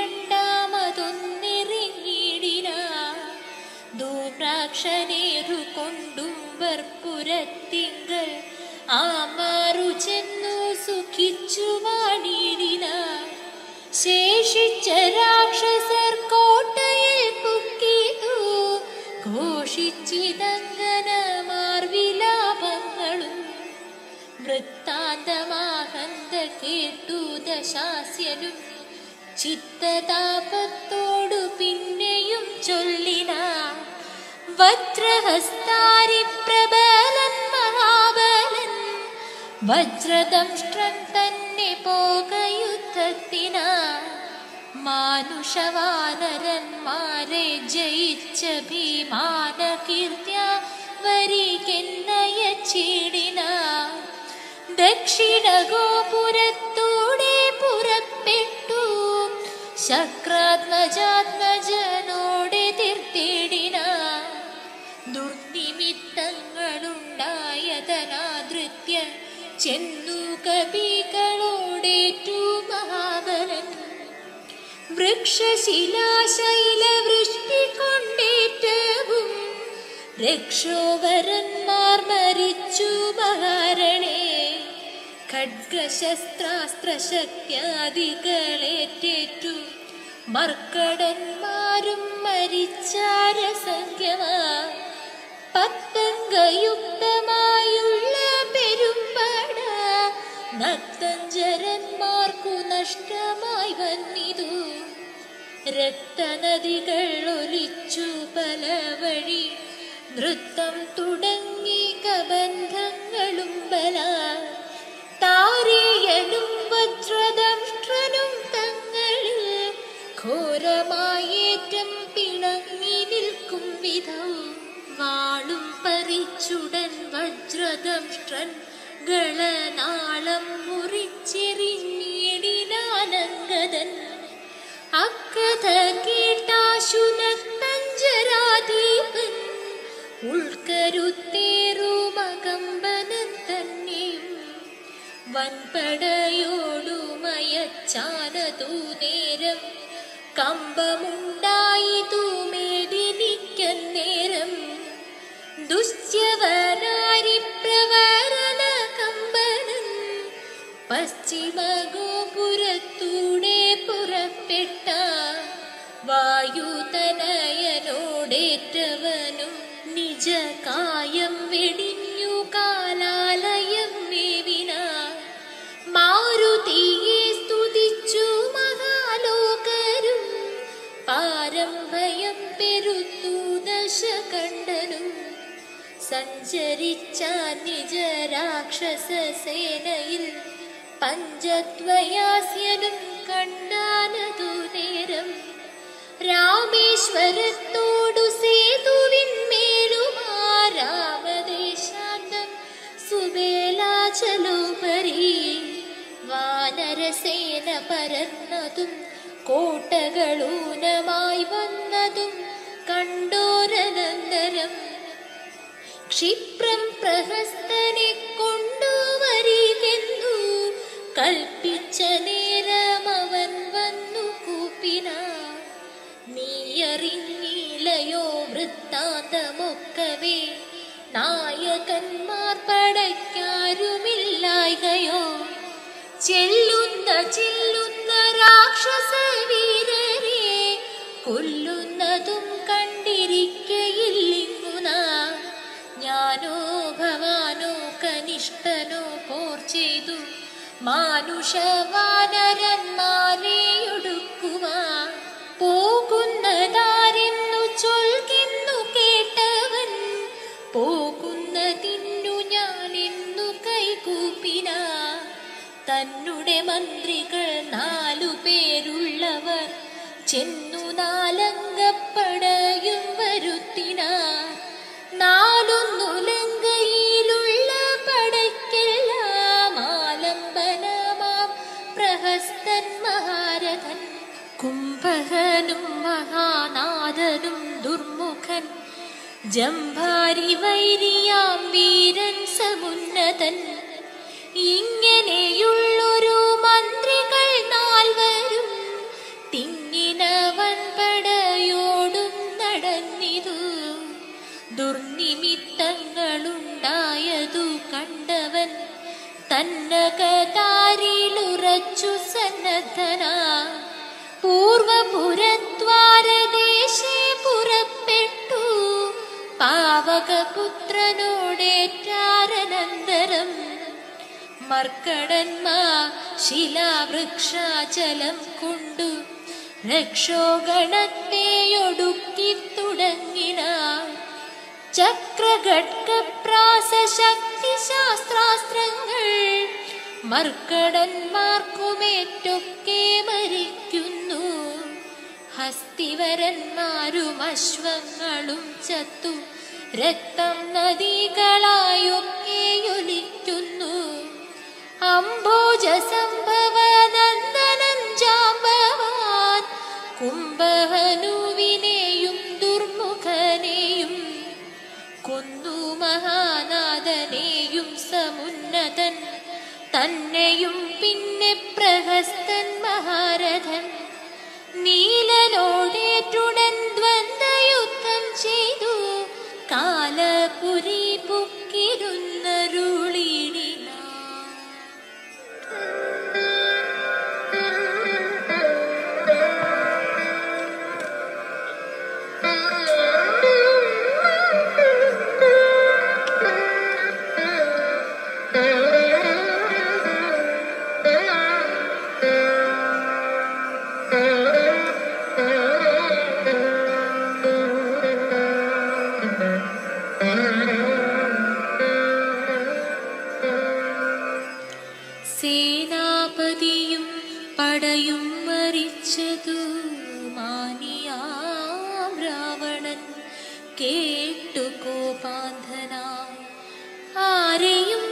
രണ്ടാമതൊന്നെറിഞ്ഞിടിന ധൂമ്രാക്ഷനേറു കൊണ്ടും വർപ്പുരത്തിങ്കൽ ആ മാറു ചെന്നു സുഖിച്ചു വാണിടിന ശേഷിച്ച രാക്ഷസർ കോട്ടയിൽ പുക്കിതു ഘോഷിച്ചിതങ്കനമാർ വിലാപങ്ങളും വൃത്താന്തമാകന്ത കേട്ടു ദശാസ്യനും ചിത്തതാപത്തോടു പിന്നെയും ചൊല്ലിന വജ്രഹസ്താരി പ്രബലൻ മഹാബലൻ വജ്രദംഷ്ട്രൻ തന്നെ പോകയുദ്ധത്തിന മാനുഷവാനരന്മാരെ ജയിച്ച ഭീമാന കീർത്തിയ വരികെന്നയ ചീടിന ദക്ഷിണ ഗോപുരത്തൂടെ പുറപ്പെട്ടു ശക്രാത്മജാത്മജനോടെ തീർത്തിടിന ദുർനിമിത്തങ്ങളുണ്ടായതനാദൃത്യ ചെന്നു കവികളോടേറ്റു മഹാബലൻ വൃക്ഷശിലാശൈലവൃഷ്ടി കൊണ്ടേറ്റവും രക്ഷോവരന്മാർ മരിച്ചു മഹാരണേ ഖഡ്ഗശസ്ത്രാസ്ത്രശക്തിയാദികളേറ്റേറ്റു മർക്കടന്മാരും മരിച്ചാരസംഖ്യമാ പത്തംഗയുക്തമായുള്ള പെരുമ്പട നക്തഞ്ചരന്മാർക്കു നഷ്ടമായി വന്നിതു രക്തനദികൾ ഒലിച്ചു പല വഴി നൃത്തം തുടങ്ങി കബന്ധങ്ങളും ബല താരേയനും വജ്രദംഷ്ട്രനും തങ്ങളിൽ ഘോരമായേറ്റം പിണങ്ങി നിൽക്കും വിധം വാളും പറിച്ചുടൻ വജ്രദംഷ്ട്രൻ ഗളനാളം മുറിച്ചെറിഞ്ഞിടിനാനങ്കതൻ അക്കഥ കേട്ടാശുനത്തഞ്ചരാദീപൻ ഉൾക്കരുത്തേറുമകമ്പനൻ തന്നെയും വൻപടയോടുമയച്ചാനതു നേരം കമ്പമുണ്ടായിതു മേദിനിക്കന്നേരം ദുശ്യവനാരി പ്രവരന കമ്പനൻ പശ്ചിമ ഗോപുരത്തൂടെ പുറപ്പെട്ട വായുതനയനോടേറ്റവനും നിജ കായം വെടിഞ്ഞു കാലാലയം മേവിന മാരുതിയെ സ്തുതിച്ചു മഹാലോകരും പാരമ്പയം പെരുത്തു ദശകണ്ഠനും സഞ്ചരിച്ച നിജ രാക്ഷസ സേനയിൽ പഞ്ചദ്വയാസ്യനും കണ്ടാനതു നേരം രാമേശ്വരത്തോടു സേതുവിന്മേലുമാ രാമദേശാന്തം സുബേലാചലോപരി വാനരസേന പരന്നതും കോട്ടകളൂനമായി വന്നതും കണ്ടോരനന്തരം ക്ഷിപ്രം പ്രഹസ്തനെ കൊണ്ടുവരികെന്നു കൽപ്പിച്ച നേരം അവൻ വന്നു കൂപ്പിന നീയറിഞ്ഞില്ലയോ വൃത്താന്തമൊക്കവേ നായകന്മാർ പടയ്ക്കാരുമില്ലായകയോ ചെല്ലുന്ന ചെല്ലുന്ന രാക്ഷസ വീരരെ കൊല്ലുന്നതും കണ്ടിരിക്കയില്ലിങ്ങുന ഞാനോ ഭവാനോ കനിഷ്ഠനോ പോർ ചെയ്തു മാനുഷവാനരന്മാരെ ഒടുക്കുവാൻ പോകുന്നതാരെന്നു ചൊൽകിന്നു കേട്ടവൻ പോകുന്നതിന്നു ഞാനെന്നു കൈകൂപ്പിന തന്നുടെ മന്ത്രികൾ നാലു പേരുള്ളവർ ചെന്നു നാലങ്കപ്പടയും വരുത്തിന നാലൊന്നു ലങ്കയിലുള്ള പടയ്ക്കെല്ലാം ആലംബനമാം പ്രഹസ്തൻ മഹാരഥൻ കുംഭകനും മഹാനാഥനും ദുർമുഖൻ ജംഭാരി വൈരിയാം വീരൻ സമുന്നതൻ ഇങ്ങനെയുള്ളൊരു മന്ത്രികൾ നാൽവരും തിങ്ങിനവൻ പടയോടും നടന്നിതു ദുർനിമിത്തങ്ങളുണ്ടായതു കണ്ടവൻ തന്നകതാരിലുറച്ചു സന്നദ്ധനാ പൂർവപുരദ്വാരദേശേ പുറപ്പെട്ടു പാവകപുത്രനോടേറ്റാരനന്തരം മർക്കടന്മാ ശിലാവൃക്ഷാചലം കൊണ്ടു രക്ഷോഗണത്തെയൊടുക്കി തുടങ്ങിന ചക്രഘടകപ്രാസശക്തി ശാസ്ത്രാസ്ത്രങ്ങൾ മർക്കടന്മാർക്കുമേറ്റൊക്കെ മരിക്കുന്നു ഹസ്തിവരന്മാരും അശ്വങ്ങളും ചത്തു രക്തം നദികളായൊക്കെ ഒലിക്കുന്നു അംബോജ സംഭവ നന്ദനൻ ജാമ്പവാൻ ദശരഥൻ തന്നെയും പിന്നെ പ്രഹസ്തൻ മഹാരഥൻ നീലനോടേറ്റുടൻ ദ്വന്ദ്വയുദ്ധം ചെയ്തു കാലപുരി പുക്കിരുന്നരുളിടിന സേനാപതിയും പടയും മരിച്ചതു മാനിയാം രാവണൻ കേട്ടു കോപാന്ധനായി ആരെയും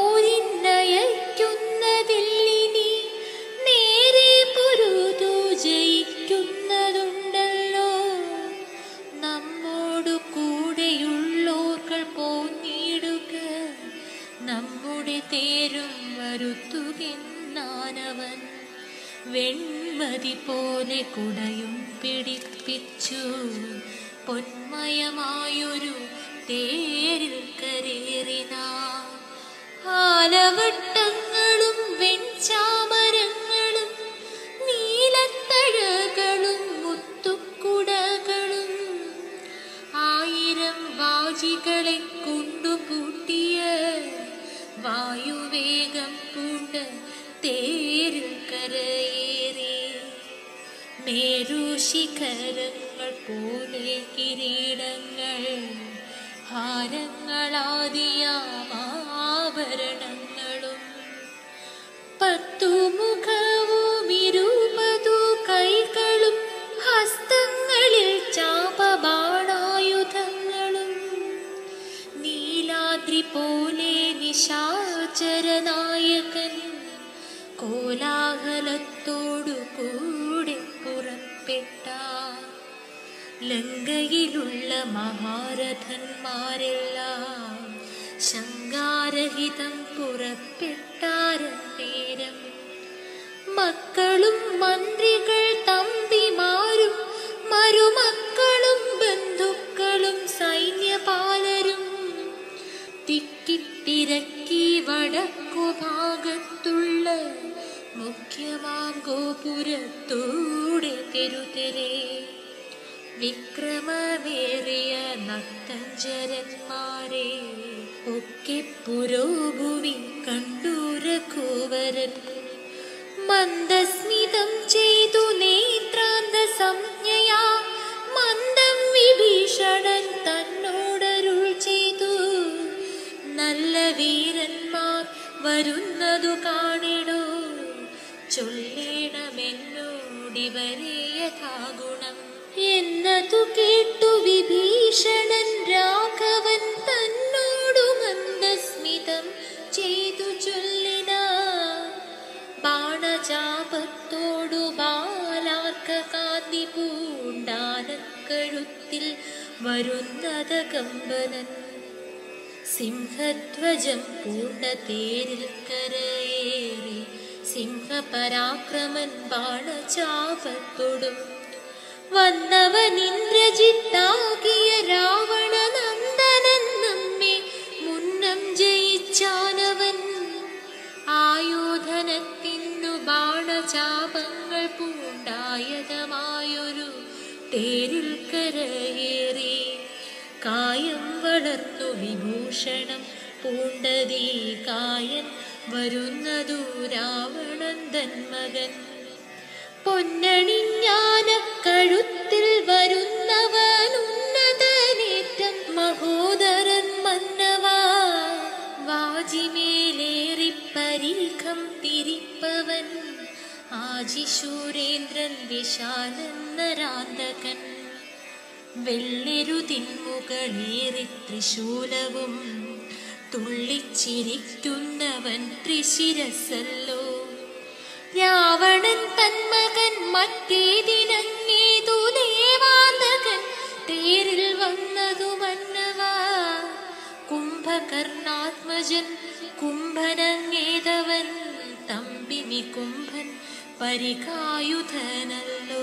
പോരിന്നയക്കുന്നതില്ലിനി നേരെ പൊരുതു ജയിക്കുന്നതുണ്ടല്ലോ നമ്മോടു കൂടെയുള്ളോർകൾ പോന്നിടുക നമ്മുടെ തേരും വരുത്തുകെന്നാനവൻ വെൺമതി പോലെ കുടയും പിടിപ്പിച്ചു പൊന്മയമായൊരു തേരിൽ കരേറിന ആലവട്ടങ്ങളും വെൺചാമരങ്ങളും നീലത്തഴകളും മുത്തുക്കുടകളും ആയിരം വാജികളെ കൊണ്ടുപൂട്ടിയ വായുവേഗം പൂണ്ട് തേരിൽ കരയേറി മേരുശിഖരങ്ങൾ പോലെ കിരീടങ്ങൾ ഹാരങ്ങളാദിയാഭരണങ്ങളും പത്തു മുഖവും ഇരുപതു കൈകളും ഹസ്തങ്ങളിൽ ചാപബാണായുധങ്ങളും നീലാദ്രി പോലെ നിശാചരനായകൻ കോലാഹലത്തോടു കൂടെ പുറപ്പെട്ട ലങ്കയിലുള്ള മഹാരഥന്മാരെല്ലാം ശങ്കാരഹിതം പുറപ്പെട്ടാരന്നേരം മക്കളും മന്ത്രികൾ തമ്പിമാരും മരുമക്കളും ബന്ധുക്കളും സൈന്യപാലരും തിക്കിത്തിരക്കി വടക്കു ഭാഗത്തുള്ള മുഖ്യമാം ഗോപുരത്തൂടെ തെരുതെരേ വിക്രമമേറിയ നക്തഞ്ചരന്മാരെ ഒക്കെ പുരോഭുവി കണ്ടൂരഘോവരൻ മന്ദസ്മിതം ചെയ്തു നേത്രാന്ത സംജ്ഞയാ മന്ദം വിഭീഷണൻ തന്നോടരുൾ ചെയ്തു നല്ല വീരന്മാർ വരുന്നതു കാണിടൂ ചൊല്ലേണമെന്നോടിവരെ യഥാഗുണം എന്നതു കേട്ടു വിഭീഷണൻ രാഘവൻ തന്നോടു മന്ദസ്മിതം ചെയ്തു ചൊല്ലിന ബാണചാപത്തോടു ബാലാർക്ക കാന്തി പൂണ്ടാനക്കഴുത്തിൽ വരുന്നത് കമ്പനൻ സിംഹധ്വജം പൂണ്ട തേരിൽ കരയേറി സിംഹപരാക്രമൻ ബാണചാപത്തോടും വന്നവൻ ഇന്ദ്രജിത്താകിയ രാവണ നന്ദനൻ നമ്മെ മുന്നം ജയിച്ചാനവൻ ആയോധനത്തിനു ബാണചാപങ്ങൾ പൂണ്ടായതമായൊരു തേരിൽ കരയേറി കായം വളർന്നു വിഭൂഷണം പൂണ്ടതീ കായൻ വരുന്നതു രാവണൻ തന്മകൻ പൊന്നണിഞ്ഞാന കഴുത്തിൽ വരുന്നവൻ ഉന്നതനേറ്റം മഹോദരൻ മന്നവാ വാജിമേലേറി പരീഖം തിരിപ്പവൻ ആജിശൂരേന്ദ്രൻ വിശാലന്നരാന്തകൻ വെള്ളെരുതിന്മുകളേറി ത്രിശൂലവും തുള്ളിച്ചിരിക്കുന്നവൻ ത്രിശിരസല്ലോ രാവണൻ തന്മകൻ മറ്റേതിനങ്ങേതു ദേവാന്തകൻ തേരിൽ വന്നതു മന്നവാ കുംഭകർണാത്മജൻ കുംഭന കുംഭൻ പരികായുധനല്ലോ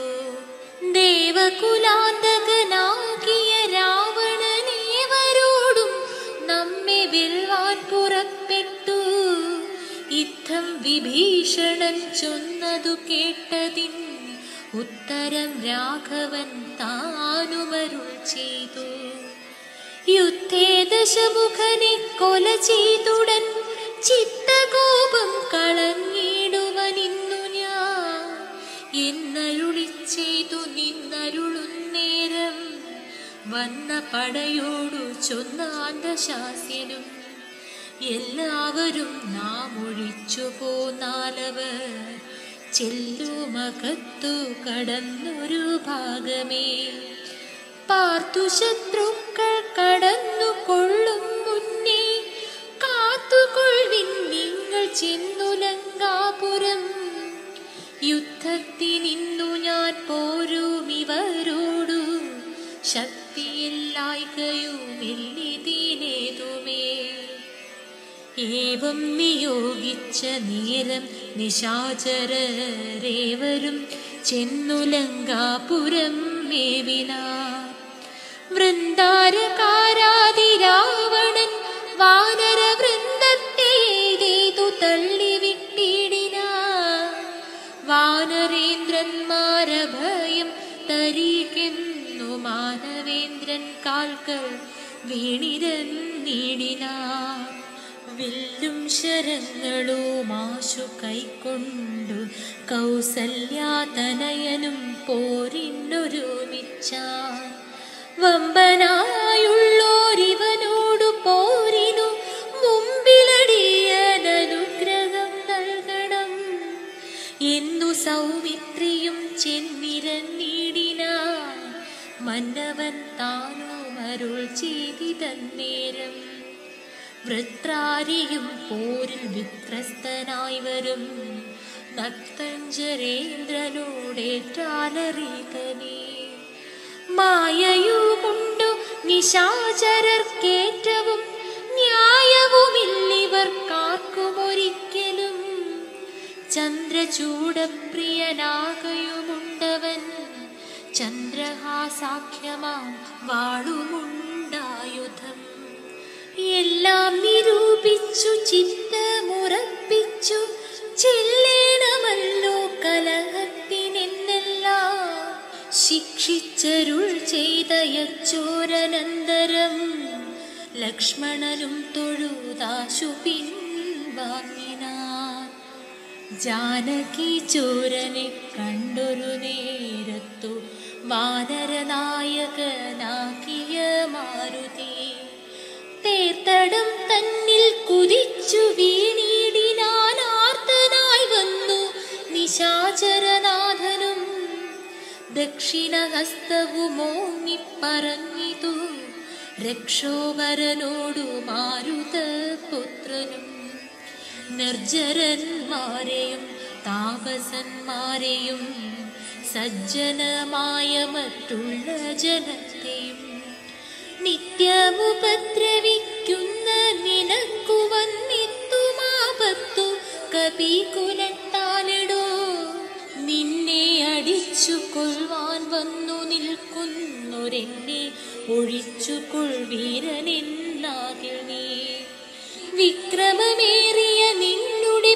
ദേവകുലാന്തകനാകിയ രാവണനേവരോടും നമ്മെ വെൽവാൻ പുറപ്പെട്ടു യുദ്ധം വിഭീഷണൻ ചൊന്നതു കേട്ടതിൻ ഉത്തരം രാഘവൻ താനുമരുൾ ചെയ്തു യുദ്ധേ ദശമുഖനെ കൊല ചെയ്തുടൻ ചിത്തകോപം കളഞ്ഞിടുവനിന്നു ഞാൻ എന്നരുളി ചെയ്തു നിന്നരുളുന്നേരം വന്ന പടയോടു ചൊന്നാന്തശാസ്യനും എല്ലാവരും നാം ഒഴിച്ചു പോന്നാലവർ ചെല്ലുമകത്തു കടന്നൊരു ഭാഗമേ പാർത്തു ശത്രുക്കൾ കടന്നു കൊള്ളും മുന്നേ കാത്തുകൊള്ളിൻ നിങ്ങൾ ചെന്നു ലങ്കാപുരം യുദ്ധത്തിനിന്നു ഞാൻ പോരും ഇവരോടു ശക്തിയില്ലായ്കയുമില്ലിതിനേതുമേ ഏവം നിയോഗിച്ച നേരം നിശാചരരേവരും ചെന്നു ലങ്കാപുരം മേവിനാർ വൃന്ദാരകാരാതിരാവണൻ വാനര വൃന്ദത്തേതു തള്ളിവിട്ടിടിന വാനരേന്ദ്രന്മാരഭയം തരീകെന്നു മാനവേന്ദ്രൻ കാൽക്കൾ വീണിരൻ നീടിനാർ വില്ലും ശരങ്ങളും ആശു കൈക്കൊണ്ടു കൗസല്യാതനയനും പോരിന്നൊരുമിച്ചാൻ വമ്പനായുള്ളോരിവനോടു പോരിനു മുമ്പിലടിയനനുഗ്രഹം നൽകണം എന്നു സൗമിത്രിയും ചെന്നിരന്നീടിന മന്നവൻ താനും അരുൾ ചെയ്തിതന്നേരം വൃത്രാരിയും പോരിൽ വിത്രസ്തനായി വരും നക്തഞ്ചരേന്ദ്രനോടേറ്റാലറികനേ മായയുമുണ്ടു നിശാചരർക്കേറ്റവും ന്യായവുമില്ലിവർക്കാർക്കുമൊരിക്കലും ചന്ദ്രചൂടപ്രിയനാകയുമുണ്ടവൻ ചന്ദ്രഹാസാഖ്യമാം വാളുമുണ്ടായുധം എല്ലാം നിരൂപിച്ചു ചിത്തമുറപ്പിച്ചു ചെല്ലേണമല്ലോ കലഹത്തിനെന്നെല്ലാം ശിക്ഷിച്ചരുൾ ചെയ്ത യച്ചോരനന്തരം ലക്ഷ്മണനും തൊഴുതാശു പിൻവാങ്ങിനാൻ ജാനകി ചോരനെ കണ്ടൊരു നേരത്തു വാനരനായകനാക്കിയ മാരുതി തേർത്തടം തന്നിൽ കുതിച്ചു വീണിടിനാൻ ആർത്തനായി വന്നു നിശാചരനാഥനും ദക്ഷിണഹസ്തവുമോങ്ങി പറഞ്ഞിതു രക്ഷോവരനോടു മാരുതപുത്രനും നിർജരന്മാരെയും താപസന്മാരെയും സജ്ജനമായ മറ്റുള്ള ജനത്തെയും നിത്യമുപദ്രവിക്കുന്ന നിനക്കു വന്നിത്തുമാപത്തു കപികുലത്താലിടോ നിന്നെ അടിച്ചു കൊള്ളുവാൻ വന്നു നിൽക്കുന്നൊരെന്നെ ഒഴിച്ചു കൊൾവീരനെന്നാകിൽ നീ വിക്രമമേറിയ നിന്നുടെ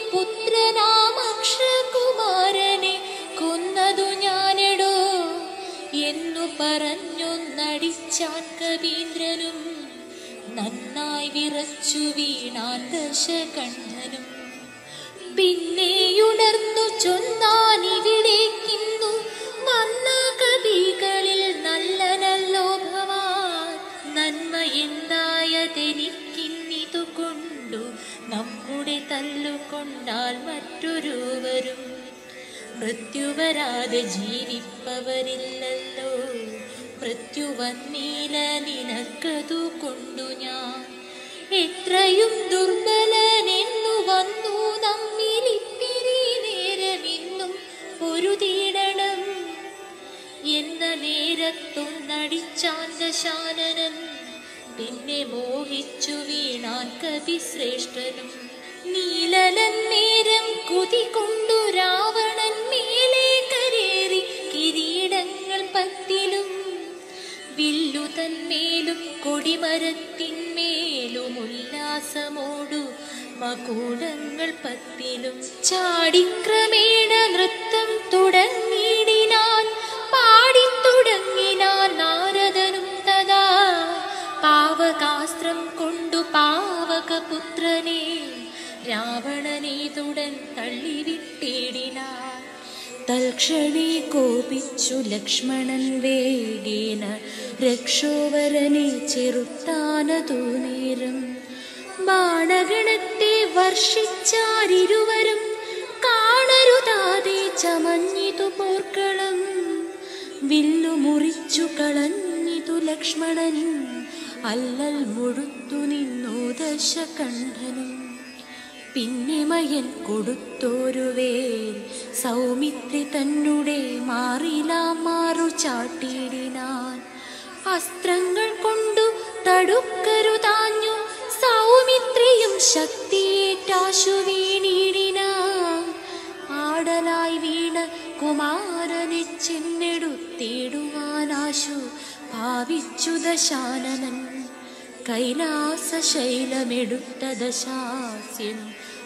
പുത്രനാമക്ഷകുമാരനെ കൊന്നതു ഞാനെടോ എന്നു പറഞ്ഞൊന്നടിച്ചാൻ കവീന്ദ്രനും നന്നായി വിറച്ചു വീണാൻ ദശകണ്ഠനും പിന്നെയുണർന്നു ചൊന്നാനിവിടേക്കിന്നു വന്ന കവികളിൽ നല്ല നല്ലോ ഭവാൻ നന്മ എന്തായതെനിക്കിന്നിതു കൊണ്ടു നമ്മുടെ തല്ലുകൊണ്ടാൽ മറ്റൊരുവരും മൃത്യുവരാതെ ജീവിപ്പവരില്ലല്ലോ മൃത്യു വന്നീല നിനക്കതു കൊണ്ടു ഞാൻ എത്രയും ദുർബലനെന്നു വന്നു നമ്മിലിപ്പിരി നേരമിന്നും പൊരുതീടണം എന്ന നേരത്തൊന്നടിച്ചാന്തശാനനൻ പിന്നെ മോഹിച്ചു വീണാൻ കവിശ്രേഷ്ഠനും നീലനൻ നേരം കുതി കൊണ്ടു തന്മേലും കൊടിമരത്തിന്മേലും ഉല്ലാസമോടു മകൂടങ്ങൾ പത്തിലും ചാടിക്രമേണ നൃത്തം തുടങ്ങിടിനാൻ പാടിത്തുടങ്ങിനാൻ നാരദനും തഥാ പാവകാസ്ത്രം കൊണ്ടു പാവകപുത്രനെ രാവണനീതുടൻ തള്ളിവിട്ടിടിനാൻ തൽക്ഷണേ കോപിച്ചു ലക്ഷ്മണൻ വേഗേന രക്ഷോവരനെ ചെറുത്താനതു നേരം ബാണഗണത്തെ വർഷിച്ചാരിരുവരും കാണരുതാതെ ചമഞ്ഞിതു പോർക്കളം വില്ലു മുറിച്ചു കളഞ്ഞിതു ലക്ഷ്മണൻ അല്ലൽ മുഴുത്തു നിന്നു ദശകണ്ഠനും പിന്നെ മയൻ കൊടുത്തോരു വേൽ സൗമിത്രി തന്നെ മാറിലാം മാറു ചാട്ടിയിടിനാൻ അസ്ത്രങ്ങൾ കൊണ്ടു തടുക്കരുതാഞ്ഞു സൗമിത്രിയും ശക്തിയേറ്റാശു വീണിടിനാൻ ആടലായി വീണ കുമാരനെ ചെന്നെടുത്തിടുവാനാശു ഭാവിച്ചു ദശാനനൻ കൈലാസ ശൈലമെടുത്ത ദശാസ്യൻ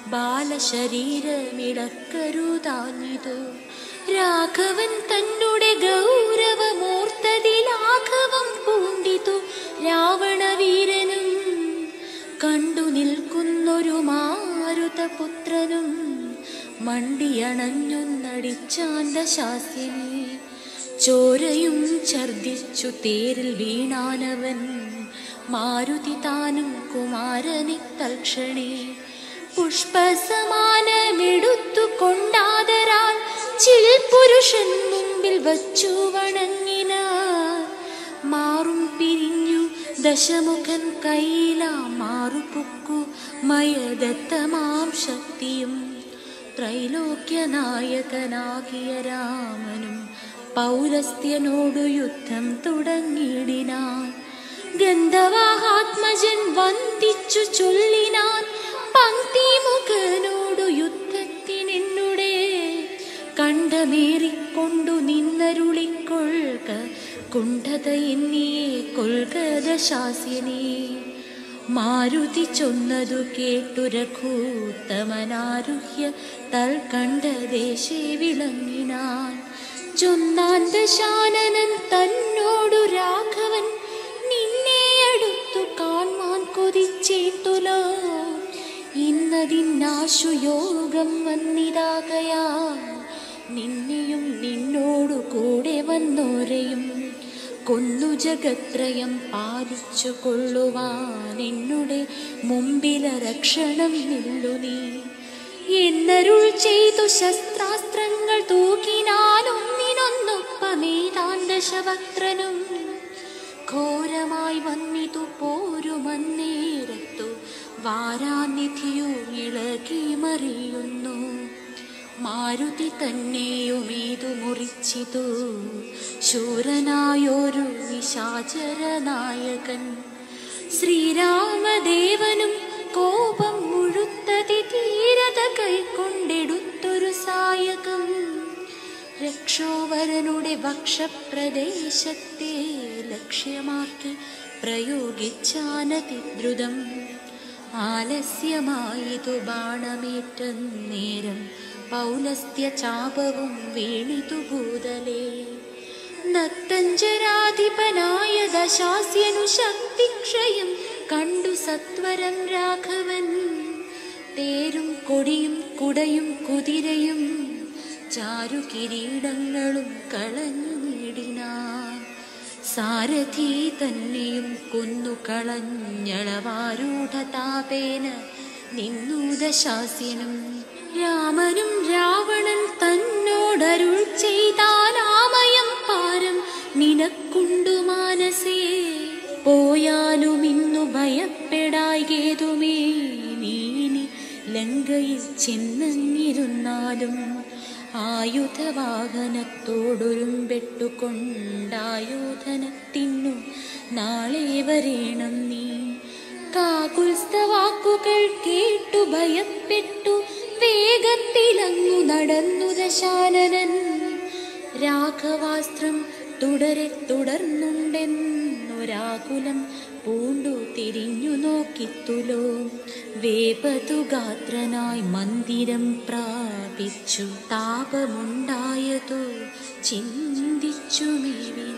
ബാലശരീരമിളക്കരുതാഞ്ഞിതു രാഘവൻ തന്നെ ഗൗരവമൂർത്തതി ലാഘവം പൂണ്ടിതു രാവണവീരനും കണ്ടു നിൽക്കുന്നൊരു മാരുതപുത്രനും മണ്ടിയണഞ്ഞൊന്നടിച്ചാൻ ദശാസ്യനെ ചോരയും ഛർദിച്ചു തേരിൽ വീണാനവൻ മാരുതി താനും കുമാരനെ തൽക്ഷണേ പുഷ്പസമാനമെടുത്തു കൊണ്ടാതരാൽ ചിൽ പുരുഷൻ മുമ്പിൽ വച്ചു വണങ്ങിന മാറും പിരിഞ്ഞു ദശമുഖൻ കൈലാ മാറുപൊക്കു മയദത്തമാം ശക്തിയും ത്രൈലോക്യനായകനാകിയ രാമനും പൗലസ്ത്യനോടു യുദ്ധം തുടങ്ങിയിടിനാൻ ഗന്ധവാഹാത്മജൻ വന്ദിച്ചു ചൊല്ലിനാൻ പങ്ക്തിമുഖനോടു യുദ്ധത്തിനെന്നുടെ കണ്ടമേറിക്കൊണ്ടു നിന്നരുളിക്കൊള്ളുക കുണ്ഠത എന്നിയെ കൊൽക ദശാസ്യനെ മാരുതി ചൊന്നതു കേട്ടു രഘൂത്തമനാരുഹ്യ തൽക്കണ്ഠദേശേ വിളങ്ങിനാൻ ചൊന്നാൻ ദശാനനൻ തന്നോടു രാഘവൻ നിന്നെ അടുത്തു കാൺമാൻ കൊതിച്ചേത്തുലോ ഇന്നതിന്നാശു യോഗം വന്നിതാകയാ നിന്നെയും നിന്നോടു കൂടെ വന്നോരെയും കൊന്നു ജഗത്രയം പാലിച്ചു കൊള്ളുവാൻ എന്നുടെ മുമ്പില രക്ഷണം നില്ലു നീ എന്നരുൾ ചെയ്തു ശസ്ത്രാസ്ത്രങ്ങൾ തൂക്കിനാനൊന്നിനൊന്നൊപ്പമേതാൻ ദശവക്രനും ഘോരമായി വന്നിതു പോരുമന്നേരത്തു വാരാനിധിയു ഇളകി മറിയുന്നു മാരുതി തന്നെയുമേതു മുറിച്ചിതു ശൂരനായൊരു നിശാചര നായകൻ ശ്രീരാമദേവനും കോപം മുഴുത്തതി തീരത കൈക്കൊണ്ടെടുത്തൊരു സായകം രക്ഷോവരനുടെ വക്ഷപ്രദേശത്തെ ലക്ഷ്യമാക്കി പ്രയോഗിച്ചാനതിദ്രുതം ആലസ്യമായിതു ബാണമേറ്റ നേരം പൗലസ്ത്യ ചാപവും വീണിതു ഭൂതലേ നക്തഞ്ചരാധിപനായ ദശാസ്യനു ശക്തിക്ഷയം കണ്ടു സത്വരം രാഘവൻ തേരും കൊടിയും കുടയും കുതിരയും ചാരു കിരീടങ്ങളും കളഞ്ഞിടിനാൻ സാരഥി തന്നെയും കൊന്നു കളഞ്ഞളവാരൂഢ താപേന നിന്നു ദശാസ്യനും രാമനും രാവണൻ തന്നോടരുൾ ചെയ്താനാമയം പാരം നിനക്കുണ്ടു മാനസേ പോയാലും ഇന്നു ഭയപ്പെടായികേതുമേ നീനി ലങ്കയിൽ ചെന്നിരുന്നാലും ആയുധവാഹനത്തോടൊരുമ്പെട്ടുകൊണ്ടായുധനത്തിനു നാളെ വരേണം നീ കാകുൽസ്തവാക്കുകൾ കേട്ടു ഭയപ്പെട്ടു വേഗത്തിലങ്ങു നടന്നു ദശാനനൻ രാഘവാസ്ത്രം തുടരെ തുടർന്നുണ്ടെന്നൊരറിവാനായി എന്നൊരാകുലം പൂണ്ടു തിരിഞ്ഞു നോക്കിത്തുലോ വേപതുഗാത്രനായി മന്ദിരം പ്രാപിച്ചു താപമുണ്ടായതോ ചിന്തിച്ചു മേവി